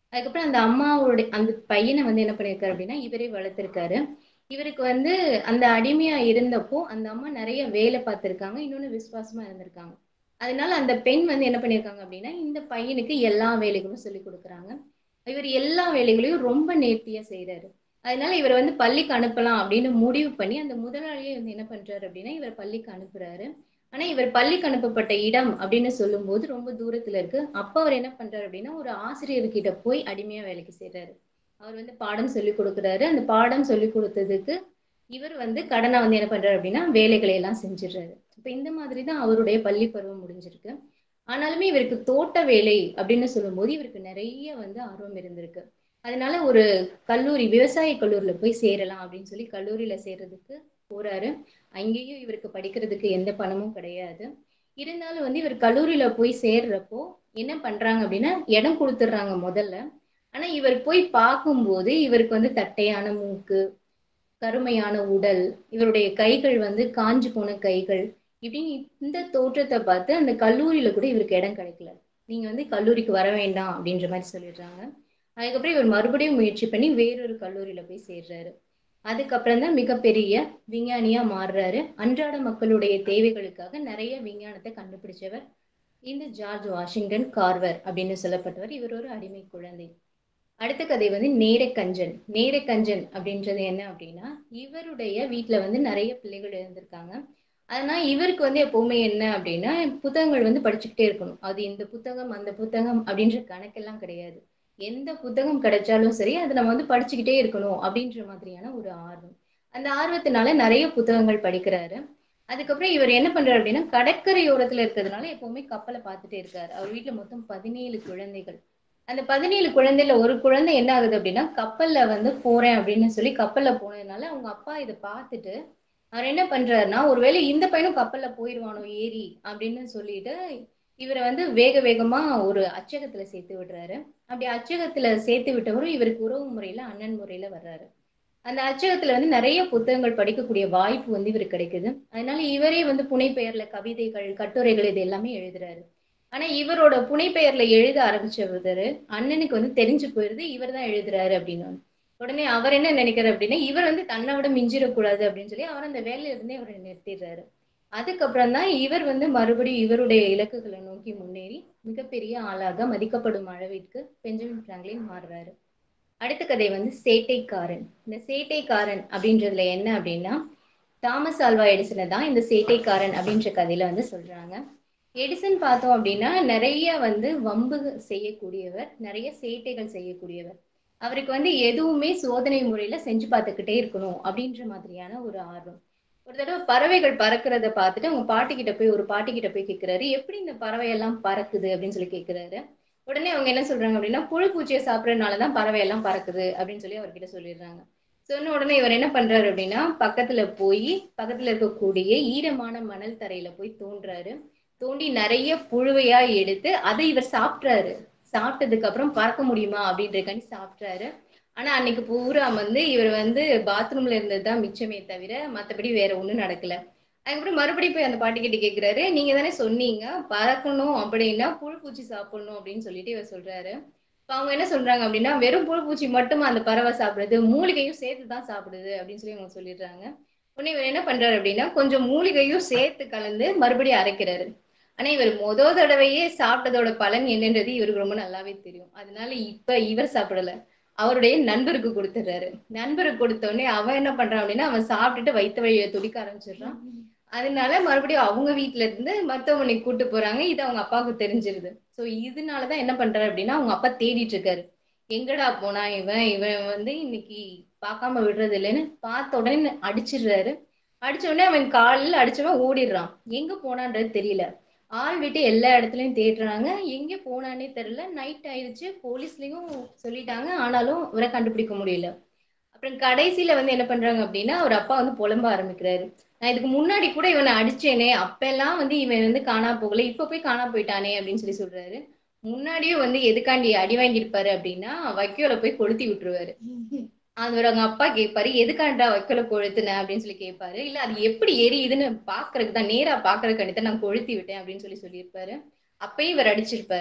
அதுக்கப்புறம் அந்த அம்மாவோட அந்த பையனை வந்து என்ன பண்ணியிருக்காரு அப்படின்னா இவரே வளர்த்திருக்காரு இவருக்கு வந்து அந்த அடிமையா இருந்தப்போ அந்த அம்மா நிறைய வேலை பார்த்திருக்காங்க இன்னொன்னு விசுவாசமா இருந்திருக்காங்க அதனால அந்த பெண் வந்து என்ன பண்ணியிருக்காங்க அப்படின்னா இந்த பையனுக்கு எல்லா வேலைகளும் சொல்லி கொடுக்குறாங்க இவர் எல்லா வேலைகளையும் ரொம்ப நேர்த்தியா செய்யறாரு அதனால இவர் வந்து பள்ளிக்கு அனுப்பலாம் அப்படின்னு முடிவு பண்ணி அந்த முதலாளியே வந்து என்ன பண்றாரு அப்படின்னா இவர் பள்ளிக்கு அனுப்புறாரு ஆனா இவர் பள்ளிக்கு அனுப்பப்பட்ட இடம் அப்படின்னு சொல்லும்போது ரொம்ப தூரத்துல இருக்கு அப்ப அவர் என்ன பண்றாரு அப்படின்னா ஒரு ஆசிரியர்கிட்ட போய் அடிமையா வேலைக்கு செய்யறாரு அவர் வந்து பாடம் சொல்லி கொடுக்குறாரு அந்த பாடம் சொல்லி கொடுத்ததுக்கு இவர் வந்து கடனை வந்து என்ன பண்றாரு அப்படின்னா வேலைகளை எல்லாம் செஞ்சிடுறாரு இப்ப இந்த மாதிரி தான் அவருடைய பள்ளி பருவம் முடிஞ்சிருக்கு ஆனாலுமே இவருக்கு தோட்ட வேலை அப்படின்னு சொல்லும்போது இவருக்கு நிறைய வந்து ஆர்வம் இருந்திருக்கு அதனால ஒரு கல்லூரி விவசாய கல்லூரியில போய் சேரலாம் அப்படின்னு சொல்லி கல்லூரியில சேர்றதுக்கு போறாரு அங்கேயும் இவருக்கு படிக்கிறதுக்கு எந்த பணமும் கிடையாது இருந்தாலும் வந்து இவர் கல்லூரியில போய் சேர்றப்போ என்ன பண்றாங்க அப்படின்னா இடம் கொடுத்துட்றாங்க முதல்ல ஆனா இவர் போய் பார்க்கும்போது இவருக்கு வந்து தட்டையான மூக்கு கருமையான உடல் இவருடைய கைகள் வந்து காஞ்சு போன கைகள் இப்படின்னு இந்த தோற்றத்தை பார்த்து அந்த கல்லூரியில கூட இவருக்கு இடம் கிடைக்கல நீங்க வந்து கல்லூரிக்கு வர வேண்டாம் அப்படின்ற மாதிரி சொல்லிடுறாங்க அதுக்கப்புறம் இவர் மறுபடியும் முயற்சி பண்ணி வேறொரு கல்லூரியில போய் சேர்றாரு அதுக்கப்புறம் தான் மிகப்பெரிய விஞ்ஞானியா மாறுறாரு அன்றாட மக்களுடைய தேவைகளுக்காக நிறைய விஞ்ஞானத்தை கண்டுபிடிச்சவர் இந்த ஜார்ஜ் வாஷிங்டன் கார்வர் அப்படின்னு சொல்லப்பட்டவர் இவர் ஒரு அடிமை குழந்தை அடுத்த கதை வந்து நேரக்கஞ்சன் நேரக்கஞ்சன் அப்படின்றது என்ன அப்படின்னா இவருடைய வீட்டுல வந்து நிறைய பிள்ளைகள் இருந்திருக்காங்க அதனால இவருக்கு வந்து எப்பவுமே என்ன அப்படின்னா புத்தகங்கள் வந்து படிச்சுக்கிட்டே இருக்கணும் அது இந்த புத்தகம் அந்த புத்தகம் அப்படின்ற கணக்கெல்லாம் கிடையாது எந்த புத்தகம் கிடைச்சாலும் சரி அதை நம்ம வந்து படிச்சுக்கிட்டே இருக்கணும் அப்படின்ற மாதிரியான ஒரு ஆர்வம் அந்த ஆர்வத்தினால நிறைய புத்தகங்கள் படிக்கிறாரு அதுக்கப்புறம் இவர் என்ன பண்றாரு அப்படின்னா கடற்கரையோரத்துல இருக்கிறதுனால எப்பவுமே கப்பலை பார்த்துட்டே இருக்காரு அவர் வீட்டுல மொத்தம் பதினேழு குழந்தைகள் அந்த பதினேழு குழந்தையில ஒரு குழந்தை என்ன ஆகுது அப்படின்னா கப்பல்ல வந்து போறேன் அப்படின்னு சொல்லி கப்பல்ல போனதுனால அவங்க அப்பா இதை பார்த்துட்டு அவர் என்ன பண்றாருன்னா ஒருவேளை இந்த பையனும் கப்பல்ல போயிடுவானோ ஏறி அப்படின்னு சொல்லிட்டு இவரை வந்து வேக வேகமா ஒரு அச்சகத்துல சேர்த்து விடுறாரு அப்படி அச்சகத்துல சேர்த்து விட்டவரும் இவருக்கு உறவு முறையில அண்ணன் முறையில வர்றாரு அந்த அச்சகத்துல வந்து நிறைய புத்தகங்கள் படிக்கக்கூடிய வாய்ப்பு வந்து இவருக்கு கிடைக்குது அதனால இவரே வந்து புனைப்பெயர்ல கவிதைகள் கட்டுரைகள் இது எல்லாமே எழுதுறாரு ஆனா இவரோட புனைப்பெயர்ல எழுத ஆரம்பிச்சவர் அண்ணனுக்கு வந்து தெரிஞ்சு போயிருது இவர் தான் எழுதுறாரு அப்படின்னு உடனே அவர் என்ன நினைக்கிறார் அப்படின்னா இவர் வந்து தன்னை விட மிஞ்சிடக்கூடாது அப்படின்னு சொல்லி அவர் அந்த வேலையில இருந்தே அவரை நிறுத்திடுறாரு அதுக்கப்புறம் தான் இவர் வந்து மறுபடியும் இவருடைய இலக்குகளை நோக்கி முன்னேறி மிகப்பெரிய ஆளாக மதிக்கப்படும் அளவிற்கு பெஞ்சமின் பிராங்க்லின் மாறுறாரு அடுத்த கதை வந்து சேட்டைக்காரன் இந்த சேட்டைக்காரன் அப்படின்றதுல என்ன அப்படின்னா தாமஸ் ஆல்வா எடிசனை தான் இந்த சேட்டைக்காரன் அப்படின்ற கதையில வந்து சொல்றாங்க எடிசன் பார்த்தோம் அப்படின்னா நிறைய வந்து வம்பு செய்யக்கூடியவர் நிறைய சேட்டைகள் செய்யக்கூடியவர் அவருக்கு வந்து எதுவுமே சோதனை முறையில செஞ்சு பார்த்துக்கிட்டே இருக்கணும் அப்படின்ற மாதிரியான ஒரு ஆர்வம் ஒரு தடவை பறவைகள் பறக்கிறத பார்த்துட்டு அவங்க பாட்டி கிட்ட போய் ஒரு பாட்டி கிட்ட போய் கேட்கிறாரு எப்படி இந்த பறவை எல்லாம் பறக்குது அப்படின்னு சொல்லி கேட்கிறாரு உடனே அவங்க என்ன சொல்றாங்க அப்படின்னா புழு பூச்சியை சாப்பிடறதுனாலதான் பறவை எல்லாம் பறக்குது அப்படின்னு சொல்லி அவர்கிட்ட சொல்லிடுறாங்க சொன்ன உடனே இவர் என்ன பண்றாரு அப்படின்னா பக்கத்துல போய் பக்கத்துல இருக்கக்கூடிய ஈரமான மணல் தரையில போய் தோன்றாரு தோண்டி நிறைய புழுவையா எடுத்து அதை இவர் சாப்பிட்றாரு சாப்பிட்டதுக்கு அப்புறம் பறக்க முடியுமா அப்படின்றக்காண்டி சாப்பிட்றாரு ஆனா அன்னைக்கு பூரா வந்து இவர் வந்து பாத்ரூம்ல இருந்தது தான் மிச்சமே தவிர மத்தபடி வேற ஒண்ணும் நடக்கல அதுக்கப்புறம் மறுபடியும் போய் அந்த பாட்டி கிட்ட கேக்குறாரு நீங்க தானே சொன்னீங்க பறக்கணும் அப்படின்னா புழு பூச்சி சாப்பிடணும் அப்படின்னு சொல்லிட்டு இவர் சொல்றாரு இப்ப அவங்க என்ன சொல்றாங்க அப்படின்னா வெறும் புழு பூச்சி மட்டுமா அந்த பறவை சாப்பிடுது மூலிகையும் சேர்த்து தான் சாப்பிடுது அப்படின்னு சொல்லி அவங்க சொல்லிடுறாங்க உடனே இவர் என்ன பண்றாரு அப்படின்னா கொஞ்சம் மூலிகையும் சேர்த்து கலந்து மறுபடியும் அரைக்கிறாரு ஆனா இவர் முத தடவையே சாப்பிட்டதோட பலன் என்னன்றது இவருக்கு ரொம்ப நல்லாவே தெரியும் அதனால இப்ப இவர் சாப்பிடல அவருடைய நண்பருக்கு கொடுத்துடுறாரு நண்பருக்கு கொடுத்த உடனே அவன் என்ன பண்றான் அப்படின்னா அவன் சாப்பிட்டுட்டு வயிற்று வழியை துடிக்க ஆரம்பிச்சிடுறான் அதனால மறுபடியும் அவங்க வீட்டுல இருந்து மருத்துவமனைக்கு கூட்டு போறாங்க இது அவங்க அப்பாவுக்கு தெரிஞ்சிருது சோ இதனாலதான் என்ன பண்றாரு அப்படின்னா அவங்க அப்பா தேடிட்டு இருக்காரு எங்கடா போனா இவன் இவன் வந்து இன்னைக்கு பார்க்காம விடுறது இல்லைன்னு பார்த்த உடனே அடிச்சிடுறாரு அடிச்ச உடனே அவன் காலில் அடிச்சவன் ஓடிடுறான் எங்க போனான்றது தெரியல ஆள் விட்டு எல்லா இடத்துலயும் தேடுறாங்க எங்க போனானே தெரியல நைட் ஆயிடுச்சு போலீஸ்லயும் சொல்லிட்டாங்க ஆனாலும் இவரை கண்டுபிடிக்க முடியல அப்புறம் கடைசியில வந்து என்ன பண்றாங்க அப்படின்னா அவர் அப்பா வந்து புலம்ப ஆரம்பிக்கிறாரு நான் இதுக்கு முன்னாடி கூட இவனை அடிச்சேனே அப்பெல்லாம் வந்து இவன் வந்து காணா போகல இப்ப போய் காணா போயிட்டானே அப்படின்னு சொல்லி சொல்றாரு முன்னாடியும் வந்து எதுக்காண்டி அடி வாங்கியிருப்பாரு அப்படின்னா வைக்கோல போய் கொளுத்தி விட்டுருவாரு அவர் அவங்க அப்பா கேட்பாரு எதுக்காண்டா வைக்கோல கொளுத்துன அப்படின்னு சொல்லி கேட்பாரு இல்ல அது எப்படி எரியுதுன்னு பாக்குறதுக்கு தான் நேரா பாக்குறதுக்காண்டி தான் நான் கொளுத்தி விட்டேன் அப்படின்னு சொல்லி சொல்லியிருப்பாரு அப்பயும் இவர் அடிச்சிருப்பாரு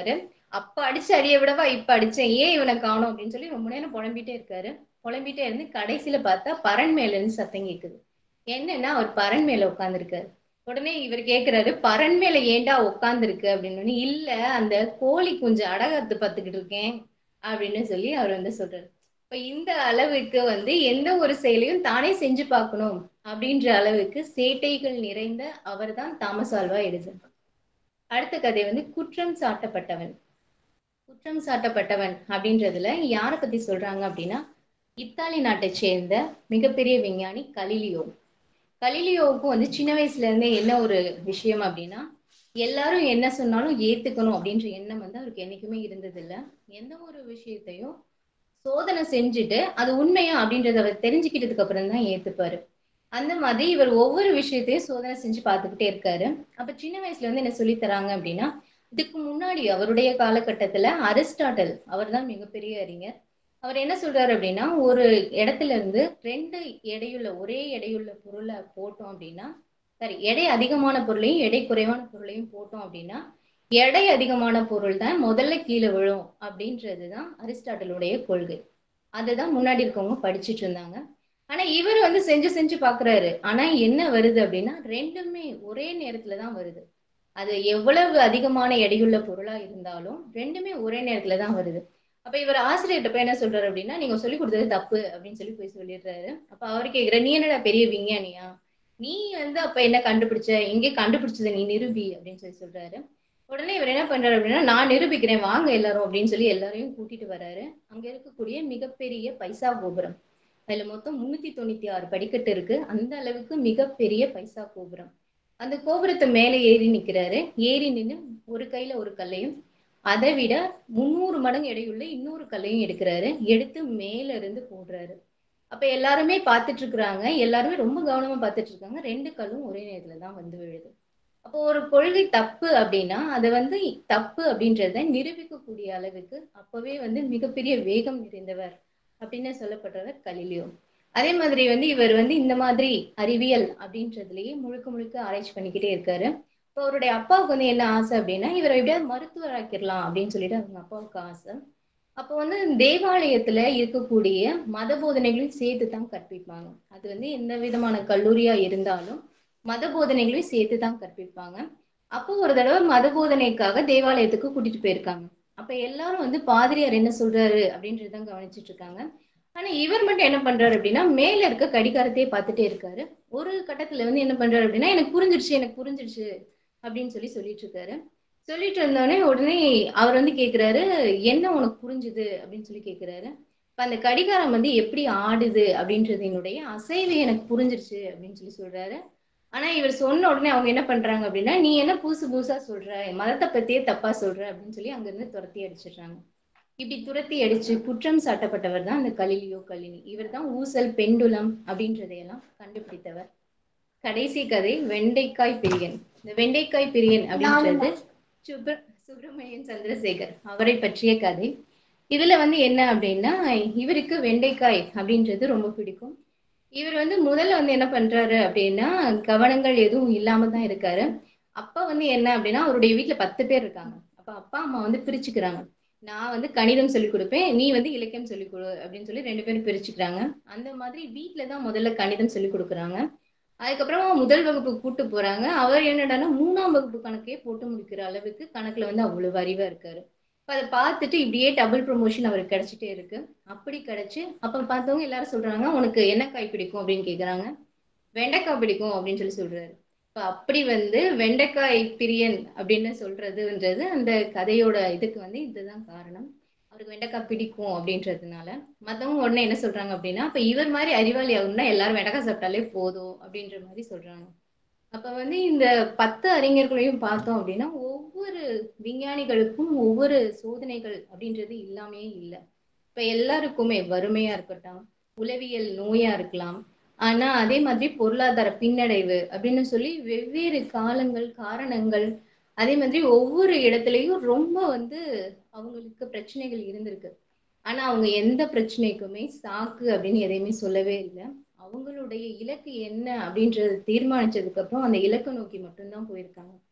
அப்ப அடிச்ச அடியை விடவா இப்ப அடிச்சேன் ஏன் இவனை காணோம் அப்படின்னு சொல்லி ரொம்ப நேரம் புலம்பிட்டே இருக்காரு புலம்பிட்டே இருந்து கடைசியில பார்த்தா பரண் மேல இருந்து சத்தம் கேக்குது என்னன்னா அவர் பரண் மேல உட்கார்ந்துருக்காரு உடனே இவர் கேக்குறாரு பரண் மேல ஏன்டா உட்கார்ந்துருக்கு அப்படின்னு உடனே, இல்ல அந்த கோழி குஞ்சு அடகாத்து பார்த்துக்கிட்டு இருக்கேன் அப்படின்னு சொல்லி அவர் வந்து சொல்றாரு இப்ப இந்த அளவுக்கு வந்து எந்த ஒரு செயலையும் தானே செஞ்சு பார்க்கணும் அப்படின்ற அளவுக்கு சேட்டைகள் நிறைந்த அவர்தான் தாமஸ் ஆல்வா எடிசன் அடுத்த கதை வந்து குற்றம் சாட்டப்பட்டவன் குற்றம் சாட்டப்பட்டவன் அப்படின்றதுல யாரை பத்தி சொல்றாங்க அப்படின்னா இத்தாலி நாட்டை சேர்ந்த மிகப்பெரிய விஞ்ஞானி கலிலியோ கலிலியோவுக்கும் வந்து சின்ன வயசுல இருந்தே என்ன ஒரு விஷயம் அப்படின்னா எல்லாரும் என்ன சொன்னாலும் ஏத்துக்கணும் அப்படின்ற எண்ணம் வந்து அவருக்கு என்னைக்குமே இருந்தது இல்ல எந்த ஒரு விஷயத்தையும் சோதனை செஞ்சுட்டு அது உண்மையா அப்படின்றத அவர் தெரிஞ்சுக்கிட்டதுக்கு அப்புறம் தான் ஏத்துப்பாரு அந்த மாதிரி இவர் ஒவ்வொரு விஷயத்தையும் சோதனை செஞ்சு பார்த்துக்கிட்டே இருக்காரு அப்ப சின்ன வயசுல வந்து என்ன சொல்லி தராங்க அப்படின்னா இதுக்கு முன்னாடி அவருடைய காலகட்டத்துல அரிஸ்டாட்டல் அவர் தான் மிகப்பெரிய அறிஞர் அவர் என்ன சொல்றாரு அப்படின்னா ஒரு இடத்துல இருந்து ரெண்டு எடையுள்ள ஒரே எடையுள்ள பொருளை போட்டோம் அப்படின்னா சரி எடை அதிகமான பொருளையும் எடை குறைவான பொருளையும் போட்டோம் அப்படின்னா எடை அதிகமான பொருள் தான் முதல்ல கீழே விழும் அப்படின்றது தான் அரிஸ்டாட்டலுடைய கொள்கை அதுதான் முன்னாடி இருக்கவங்க படிச்சுட்டு இருந்தாங்க ஆனா இவர் வந்து செஞ்சு செஞ்சு பாக்குறாரு ஆனா என்ன வருது அப்படின்னா ரெண்டுமே ஒரே நேரத்துல தான் வருது அது எவ்வளவு அதிகமான எடையுள்ள பொருளா இருந்தாலும் ரெண்டுமே ஒரே நேரத்துல தான் வருது அப்ப இவர் ஆசிரியர்கிட்ட போய் என்ன சொல்றாரு அப்படின்னா நீங்க சொல்லி கொடுத்தது தப்பு அப்படின்னு சொல்லி போய் சொல்லிடுறாரு அப்ப அவர் கேக்குற நீ என்னடா பெரிய விஞ்ஞானியா நீ வந்து அப்ப என்ன கண்டுபிடிச்ச எங்கே கண்டுபிடிச்சது நீ நிரூபி அப்படின்னு சொல்லி சொல்றாரு உடனே இவர் என்ன பண்றாரு அப்படின்னா நான் நிரூபிக்கிறேன் வாங்க எல்லாரும் அப்படின்னு சொல்லி எல்லாரையும் கூட்டிட்டு வர்றாரு அங்க இருக்கக்கூடிய மிகப்பெரிய பைசா கோபுரம் அதுல மொத்தம் முன்னூத்தி தொண்ணூத்தி ஆறு படிக்கட்டு இருக்கு அந்த அளவுக்கு மிகப்பெரிய பைசா கோபுரம் அந்த கோபுரத்தை மேல ஏறி நிக்கிறாரு ஏறி நின்னு ஒரு கையில ஒரு கல்லையும் அதை விட முந்நூறு மடங்கு எடையுள்ள இன்னொரு கல்லையும் எடுக்கிறாரு எடுத்து மேல இருந்து போடுறாரு அப்ப எல்லாருமே பார்த்துட்டு இருக்கிறாங்க எல்லாருமே ரொம்ப கவனமா பார்த்துட்டு இருக்காங்க ரெண்டு கல்லும் ஒரே நேரத்துல தான் வந்து விழுது அப்போ ஒரு கொள்கை தப்பு அப்படின்னா அதை வந்து தப்பு அப்படின்றத நிரூபிக்கக்கூடிய அளவுக்கு அப்பவே வந்து மிகப்பெரிய வேகம் நிறைந்தவர் அப்படின்னு சொல்லப்படுறவர் கலிலியோ அதே மாதிரி வந்து இவர் வந்து இந்த மாதிரி அறிவியல் அப்படின்றதுலயே முழுக்க முழுக்க ஆராய்ச்சி பண்ணிக்கிட்டே இருக்காரு இப்போ அவருடைய அப்பாவுக்கு வந்து என்ன ஆசை அப்படின்னா இவரை எப்படியாவது மருத்துவர் ஆக்கிடலாம் அப்படின்னு சொல்லிட்டு அவங்க அப்பாவுக்கு ஆசை அப்போ வந்து தேவாலயத்துல இருக்கக்கூடிய மத போதனைகளையும் சேர்த்து தான் கற்பிப்பாங்க அது வந்து எந்த விதமான கல்லூரியா இருந்தாலும் மத போதனைகளையும் சேர்த்து தான் கற்பிப்பாங்க அப்போ ஒரு தடவை மத போதனைக்காக தேவாலயத்துக்கு கூட்டிட்டு போயிருக்காங்க அப்ப எல்லாரும் வந்து பாதிரியார் என்ன சொல்றாரு அப்படின்றதான் கவனிச்சிட்டு இருக்காங்க ஆனா இவர் மட்டும் என்ன பண்றாரு அப்படின்னா மேல இருக்க கடிகாரத்தையே பார்த்துட்டே இருக்காரு ஒரு கட்டத்துல வந்து என்ன பண்றாரு அப்படின்னா எனக்கு புரிஞ்சிருச்சு எனக்கு புரிஞ்சிருச்சு அப்படின்னு சொல்லி சொல்லிட்டு இருக்காரு சொல்லிட்டு இருந்தோடனே உடனே அவர் வந்து கேக்குறாரு என்ன உனக்கு புரிஞ்சுது அப்படின்னு சொல்லி கேக்குறாரு இப்ப அந்த கடிகாரம் வந்து எப்படி ஆடுது அப்படின்றதினுடைய அசைவு எனக்கு புரிஞ்சிருச்சு அப்படின்னு சொல்லி சொல்றாரு ஆனா இவர் சொன்ன உடனே அவங்க என்ன பண்றாங்க அப்படின்னா நீ என்ன புதுசு புதுசா சொல்ற மதத்தை பத்தியே தப்பா சொல்ற அப்படின்னு சொல்லி அங்க இருந்து துரத்தி அடிச்சிடுறாங்க இப்படி துரத்தி அடிச்சு குற்றம் சாட்டப்பட்டவர் தான் அந்த கலிலியோ கலினி இவர் தான் ஊசல் பெண்டுலம் அப்படின்றதையெல்லாம் கண்டுபிடித்தவர் கடைசி கதை வெண்டைக்காய் பிரியன் இந்த வெண்டைக்காய் பிரியன் அப்படின்றது சுப்ர சுப்பிரமணியன் சந்திரசேகர் அவரை பற்றிய கதை இதுல வந்து என்ன அப்படின்னா இவருக்கு வெண்டைக்காய் அப்படின்றது ரொம்ப பிடிக்கும் இவர் வந்து முதல்ல வந்து என்ன பண்றாரு அப்படின்னா கவனங்கள் எதுவும் இல்லாம தான் இருக்காரு அப்பா வந்து என்ன அப்படின்னா அவருடைய வீட்டுல பத்து பேர் இருக்காங்க அப்ப அப்பா அம்மா வந்து பிரிச்சுக்கிறாங்க நான் வந்து கணிதம் சொல்லி கொடுப்பேன் நீ வந்து இலக்கியம் சொல்லி கொடு அப்படின்னு சொல்லி ரெண்டு பேரும் பிரிச்சுக்கிறாங்க அந்த மாதிரி வீட்டுல தான் முதல்ல கணிதம் சொல்லி கொடுக்குறாங்க அதுக்கப்புறமா முதல் வகுப்பு கூட்டு போறாங்க அவர் என்னடான்னா மூணாம் வகுப்பு கணக்கே போட்டு முடிக்கிற அளவுக்கு கணக்குல வந்து அவ்வளவு அறிவா இருக்காரு இப்ப அதை பார்த்துட்டு இப்படியே டபுள் ப்ரொமோஷன் அவருக்கு கிடைச்சிட்டே இருக்கு அப்படி கிடைச்சு அப்ப பார்த்தவங்க எல்லாரும் சொல்றாங்க உனக்கு என்ன காய் பிடிக்கும் அப்படின்னு கேக்குறாங்க வெண்டைக்காய் பிடிக்கும் அப்படின்னு சொல்லி சொல்றாரு இப்ப அப்படி வந்து வெண்டைக்காய் பிரியன் அப்படின்னு சொல்றதுன்றது அந்த கதையோட இதுக்கு வந்து இதுதான் காரணம் அவருக்கு வெண்டைக்காய் பிடிக்கும் அப்படின்றதுனால மத்தவங்க உடனே என்ன சொல்றாங்க அப்படின்னா இப்ப இவர் மாதிரி அறிவாளி ஆகணும்னா எல்லாரும் வெண்டைக்காய் சாப்பிட்டாலே போதும் அப்படின்ற மாதிரி சொல்றாங்க அப்ப வந்து இந்த பத்து அறிஞர்களையும் பார்த்தோம் அப்படின்னா ஒவ்வொரு விஞ்ஞானிகளுக்கும் ஒவ்வொரு சோதனைகள் அப்படின்றது இல்லாமே இல்லை இப்ப எல்லாருக்குமே வறுமையா இருக்கட்டும் உளவியல் நோயா இருக்கலாம் ஆனா அதே மாதிரி பொருளாதார பின்னடைவு அப்படின்னு சொல்லி வெவ்வேறு காலங்கள் காரணங்கள் அதே மாதிரி ஒவ்வொரு இடத்துலயும் ரொம்ப வந்து அவங்களுக்கு பிரச்சனைகள் இருந்திருக்கு ஆனா அவங்க எந்த பிரச்சனைக்குமே சாக்கு அப்படின்னு எதையுமே சொல்லவே இல்லை அவங்களுடைய இலக்கு என்ன அப்படின்றத தீர்மானிச்சதுக்கு அப்புறம் அந்த இலக்கை நோக்கி மட்டும்தான் போயிருக்காங்க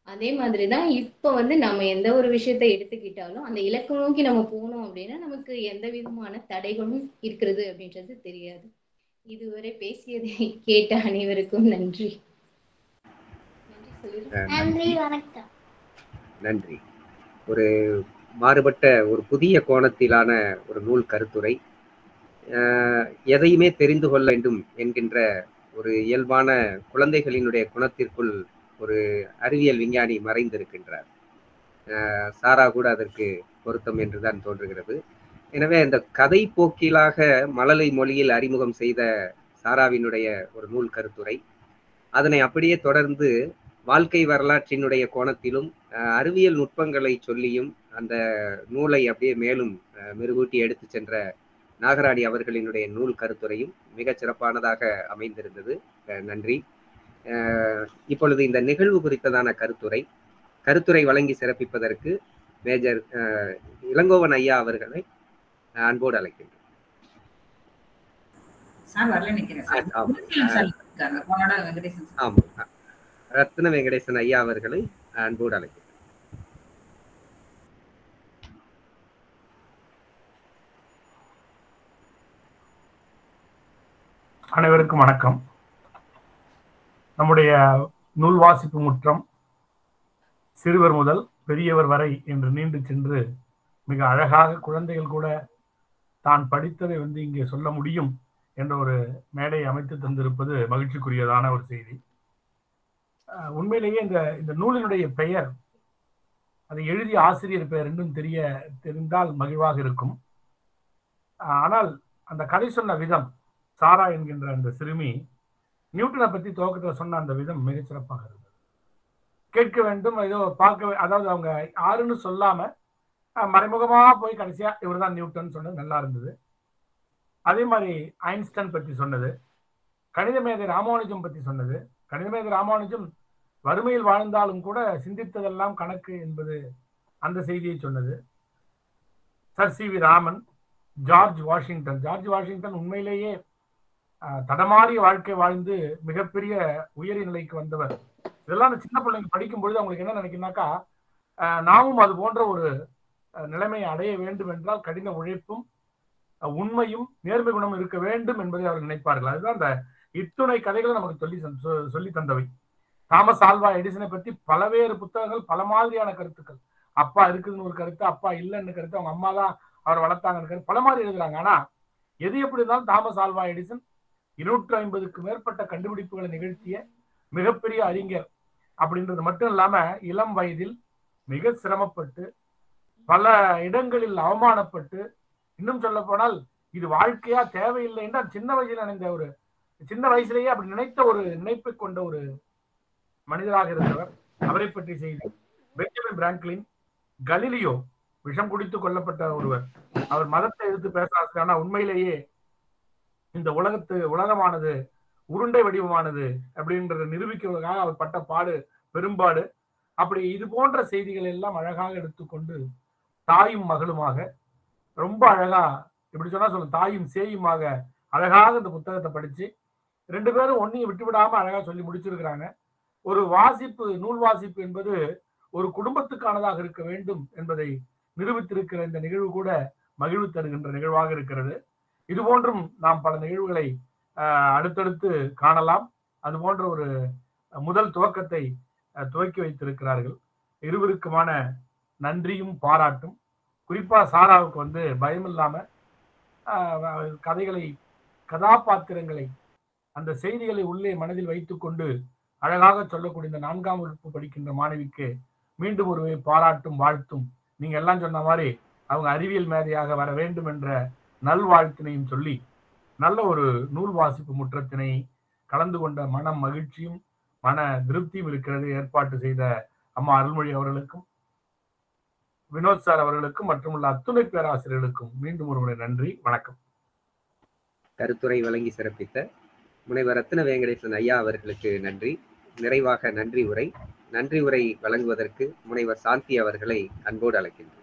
அதே மாதிரி தான் இப்போ வந்து நம்ம எந்த ஒரு விஷயத்தை எடுத்துக்கிட்டாலும் அந்த இலக்கு நோக்கி நம்ம போனோம் அப்படின்னா நமக்கு எந்த விதமான தடைகளும் இருக்கிறது அப்படின்றது தெரியாது இதுவரை பேசியதை கேட்ட அனைவருக்கும் நன்றி நன்றி சொல்லிடுறேன். நன்றி வணக்கம் நன்றி ஒரு மாறுபட்ட ஒரு புதிய கோணத்திலான ஒரு நூல் கருத்துரை அஹ், எதையுமே தெரிந்து கொள்ள வேண்டும் என்கின்ற ஒரு இயல்பான குழந்தைகளினுடைய குணத்திற்குள் ஒரு அறிவியல் விஞ்ஞானி மறைந்திருக்கின்றார் அஹ், சாரா கூட அதற்கு பொருத்தம் என்றுதான் தோன்றுகிறது எனவே இந்த கதை போக்கிலாக மழலை மொழியில் அறிமுகம் செய்த சாராவினுடைய ஒரு நூல் கருத்துரை அதனை அப்படியே தொடர்ந்து வாழ்க்கை வரலாற்றினுடைய கோணத்திலும் அஹ், அறிவியல் நுட்பங்களை சொல்லியும் அந்த நூலை அப்படியே மேலும் அஹ், மெருகூட்டி எடுத்து சென்ற நாகராணி அவர்களினுடைய நூல் கருத்துரையும் மிகச் சிறப்பானதாக அமைந்திருந்தது அஹ், நன்றி அஹ், இப்பொழுது இந்த நிகழ்வு குறித்ததான கருத்துரை கருத்துரை வழங்கி சிறப்பிப்பதற்கு மேஜர் அஹ், இளங்கோவன் ஐயா அவர்களை அஹ், அன்போடு அழைக்கின்றேன் சார் வரல நிக்கிறேன் சார் ஆ, ஆமா. முருகன் சார் இருக்காங்க போனோட வெங்கடேசன் சார் ஆமாம் ரத்ன வெங்கடேசன் ஐயா அவர்களை அன்போடு அழைக்கின்றேன் அனைவருக்கும் வணக்கம் நம்முடைய நூல் வாசிப்பு முற்றம் சிறுவர் முதல் பெரியவர் வரை என்று நீண்டு சென்று மிக அழகாக குழந்தைகள் கூட தான் படித்ததை வந்து இங்கே சொல்ல முடியும் என்ற ஒரு மேடை அமைத்து தந்திருப்பது மகிழ்ச்சிக்குரியதான ஒரு செய்தி அஹ் உண்மையிலேயே இந்த இந்த நூலினுடைய பெயர் அதை எழுதிய ஆசிரியர் பெயர் ரெண்டும் தெரிய தெரிந்தால் மகிழ்வாக இருக்கும் அஹ் ஆனால் அந்த கதை சொன்ன விதம் சாரா என்கின்ற அந்த சிறுமி நியூட்டனை பத்தி துவக்கத்தில் சொன்ன அந்த விதம் மிகச் சிறப்பாக இருந்தது கேட்க வேண்டும் ஏதோ பார்க்க வே- அதாவது அவங்க யாருன்னு சொல்லாம அஹ், மறைமுகமா போய் கடைசியா இவர்தான் நியூட்டன் சொன்னது நல்லா இருந்தது அதே மாதிரி ஐன்ஸ்டைன் பத்தி சொன்னது கணித மேதை ராமானுஜம் பத்தி சொன்னது கணித மேதை ராமானுஜம் வறுமையில் வாழ்ந்தாலும் கூட சிந்தித்ததெல்லாம் கணக்கு என்பது அந்த செய்தியை சொன்னது sir C V Raman George Washington George Washington உண்மையிலேயே அஹ், தடமாறிய வாழ்க்கை வாழ்ந்து மிகப்பெரிய உயரிய நிலைக்கு வந்தவர் இதெல்லாம் அந்த சின்ன பிள்ளைங்க படிக்கும் பொழுது அவங்களுக்கு என்ன நினைக்குனாக்கா அஹ், நாமும் அது போன்ற ஒரு அஹ், நிலைமையை அடைய வேண்டும் என்றால் கடின உழைப்பும் அஹ், உண்மையும் நேர்மை குணம் இருக்க வேண்டும் என்பதை அவர்கள் நினைப்பார்கள் அதுதான் அந்த இத்துணை கதைகளை நமக்கு சொல்லி தந்~ சொ- சொல்லி தந்தவை தாமஸ் ஆல்வா எடிசனை பத்தி பலவேறு புத்தகங்கள் பல மாதிரியான கருத்துக்கள் அப்பா இருக்குதுன்னு ஒரு கருத்து அப்பா இல்லைன்னு கருத்து அவங்க அம்மா தான் அவர் வளர்த்தாங்கன்னு கருத்து பல மாதிரி எழுதுறாங்க ஆனா எது எப்படி இருந்தாலும் தாமஸ் ஆல்வா எடிசன் இருநூற்று ஐம்பதுக்கு மேற்பட்ட கண்டுபிடிப்புகளை நிகழ்த்திய மிகப்பெரிய அறிஞர் அப்படின்றது மட்டும் இல்லாம இளம் வயதில் மிக சிரமப்பட்டு பல இடங்களில் அவமானப்பட்டு இன்னும் சொல்ல போனால் இது வாழ்க்கையா தேவையில்லை என்றால் சின்ன வயசுல நினைந்த ஒரு சின்ன வயசுலேயே அப்படி நினைத்த ஒரு நினைப்பை கொண்ட ஒரு மனிதராக இருந்தவர் அவரை பற்றி செய்தி பெஞ்சமின் பிராங்க்லின் கலிலியோ விஷம் குடித்து கொல்லப்பட்ட ஒருவர் அவர் மதத்தை எதிர்த்து பேச ஆசை ஆனா உண்மையிலேயே இந்த உலகத்து உலகமானது உருண்டை வடிவமானது அப்படின்றத நிரூபிக்கிறதுக்காக அவர் பட்ட பாடு பெரும்பாடு அப்படி இது போன்ற செய்திகள் எல்லாம் அழகாக எடுத்துக்கொண்டு தாயும் மகளுமாக ரொம்ப அழகா இப்படி சொன்னா சொல்லும் தாயும் சேயுமாக அழகாக இந்த புத்தகத்தை படிச்சு ரெண்டு பேரும் ஒன்னையும் விட்டு விடாம அழகா சொல்லி முடிச்சிருக்கிறாங்க ஒரு வாசிப்பு நூல் வாசிப்பு என்பது ஒரு குடும்பத்துக்கானதாக இருக்க வேண்டும் என்பதை நிரூபித்திருக்கிற இந்த நிகழ்வு கூட மகிழ்வு தருகின்ற நிகழ்வாக இருக்கிறது இது போன்றும் நாம் பல நிகழ்வுகளை ஆஹ், அடுத்தடுத்து காணலாம் அது போன்ற ஒரு முதல் துவக்கத்தை அஹ், துவக்கி வைத்திருக்கிறார்கள் இருவருக்குமான நன்றியும் பாராட்டும் குறிப்பா சாராவுக்கு வந்து பயம் இல்லாம ஆஹ், கதைகளை கதாபாத்திரங்களை அந்த செய்திகளை உள்ளே மனதில் வைத்துக்கொண்டு அழகாக சொல்லக்கூடிய இந்த நான்காம் வகுப்பு படிக்கின்ற மாணவிக்கு மீண்டும் ஒரு பாராட்டும் வாழ்த்தும் நீங்க எல்லாம் சொன்ன மாதிரி அவங்க அறிவியல் மேதையாக வர வேண்டும் என்ற நல்வாழ்த்தினையும் சொல்லி நல்ல ஒரு நூல் வாசிப்பு முற்றத்தினை கலந்து கொண்ட மனம் மகிழ்ச்சியும் மன திருப்தியும் இருக்கிறது ஏற்பாட்டு செய்த அம்மா அருள்மொழி அவர்களுக்கும் வினோத் சார் அவர்களுக்கும் மற்றும் உள்ள அத்துணை பேராசிரியர்களுக்கும் மீண்டும் ஒரு முறை நன்றி வணக்கம் கருத்துரை வழங்கி சிறப்பித்த முனைவர் ரத்ன வெங்கடேசன் ஐயா அவர்களுக்கு நன்றி நிறைவாக நன்றி உரை நன்றி உரை வழங்குவதற்கு முனைவர் சாந்தி அவர்களை அன்போடு அழைக்கின்றேன்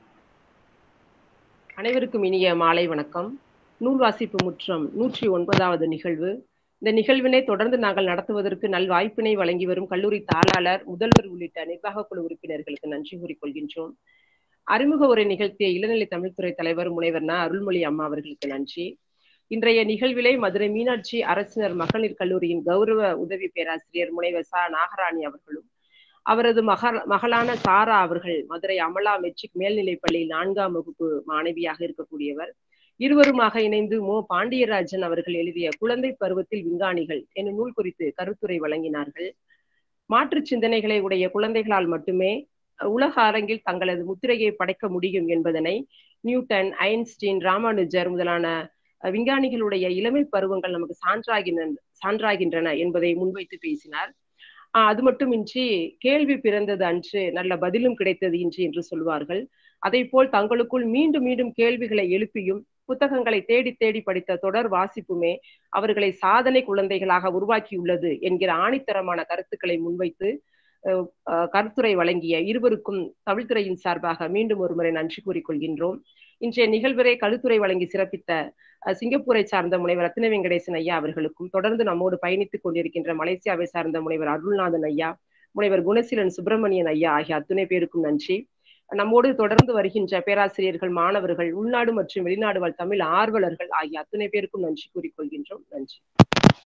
அனைவருக்கும் இனிய மாலை வணக்கம் நூல் வாசிப்பு முற்றம் நூற்றி ஒன்பதாவது நிகழ்வு இந்த நிகழ்வினை தொடர்ந்து நாங்கள் நடத்துவதற்கு நல் வாய்ப்பினை வழங்கி வரும் கல்லூரி தாளாளர் முதல்வர் உள்ளிட்ட நிர்வாக குழு உறுப்பினர்களுக்கு நன்றி கூறிக்கொள்கின்றோம் அறிமுக உரை நிகழ்த்திய இளநிலை தமிழ்துறை தலைவர் முனைவர் ந அருள்மொழி அம்மா அவர்களுக்கு நன்றி இன்றைய நிகழ்விலை மதுரை மீனாட்சி அரசினர் மகளிர் கல்லூரியின் கௌரவ உதவி பேராசிரியர் முனைவர் ச நாகராணி அவர்களும் அவரது மக மகளான சாரா அவர்கள் மதுரை அமலா மெட்ரிக் மேல்நிலைப் பள்ளியில் நான்காம் வகுப்பு மாணவியாக இருக்கக்கூடியவர் இருவருமாக இணைந்து மோ பாண்டியராஜன் அவர்கள் எழுதிய குழந்தை பருவத்தில் விஞ்ஞானிகள் என்னும் நூல் குறித்து கருத்துரை வழங்கினார்கள் மாற்று சிந்தனைகளை உடைய குழந்தைகளால் மட்டுமே உலக அரங்கில் தங்களது முத்திரையை படைக்க முடியும் என்பதனை நியூட்டன் ஐன்ஸ்டீன் ராமானுஜர் முதலான விஞ்ஞானிகளுடைய இளமை பருவங்கள் நமக்கு சான்றாகின்றன சான்றாகின்றன என்பதை முன்வைத்து பேசினார் அது மட்டுமின்றி கேள்வி பிறந்தது அன்று நல்ல பதிலும் கிடைத்தது இன்று என்று சொல்வார்கள் அதை போல் தங்களுக்குள் மீண்டும் மீண்டும் கேள்விகளை எழுப்பியும் புத்தகங்களை தேடி தேடி படித்த தொடர் வாசிப்புமே அவர்களை சாதனை குழந்தைகளாக உருவாக்கியுள்ளது என்கிற ஆணித்தரமான கருத்துக்களை முன்வைத்து கருத்துரை வழங்கிய இருவருக்கும் தமிழ்துறையின் சார்பாக மீண்டும் ஒருமுறை நன்றி கூறிக்கொள்கின்றோம் இன்றைய நிகழ்வரை கருத்துரை வழங்கி சிறப்பித்த சிங்கப்பூரை சார்ந்த முனைவர் ரத்ன வெங்கடேசன் ஐயா அவர்களுக்கும் தொடர்ந்து நம்மோடு பயணித்துக் கொண்டிருக்கின்ற மலேசியாவை சார்ந்த முனைவர் அருள்நாதன் ஐயா முனைவர் குணசீலன் சுப்பிரமணியன் ஐயா ஆகிய அத்துணை பேருக்கும் நன்றி நம்மோடு தொடர்ந்து வருகின்ற பேராசிரியர்கள் மாணவர்கள் உள்நாடு மற்றும் வெளிநாடு வாழ் தமிழ் ஆர்வலர்கள் ஆகிய அத்துணை பேருக்கும் நன்றி கூறிக்கொள்கின்றோம் நன்றி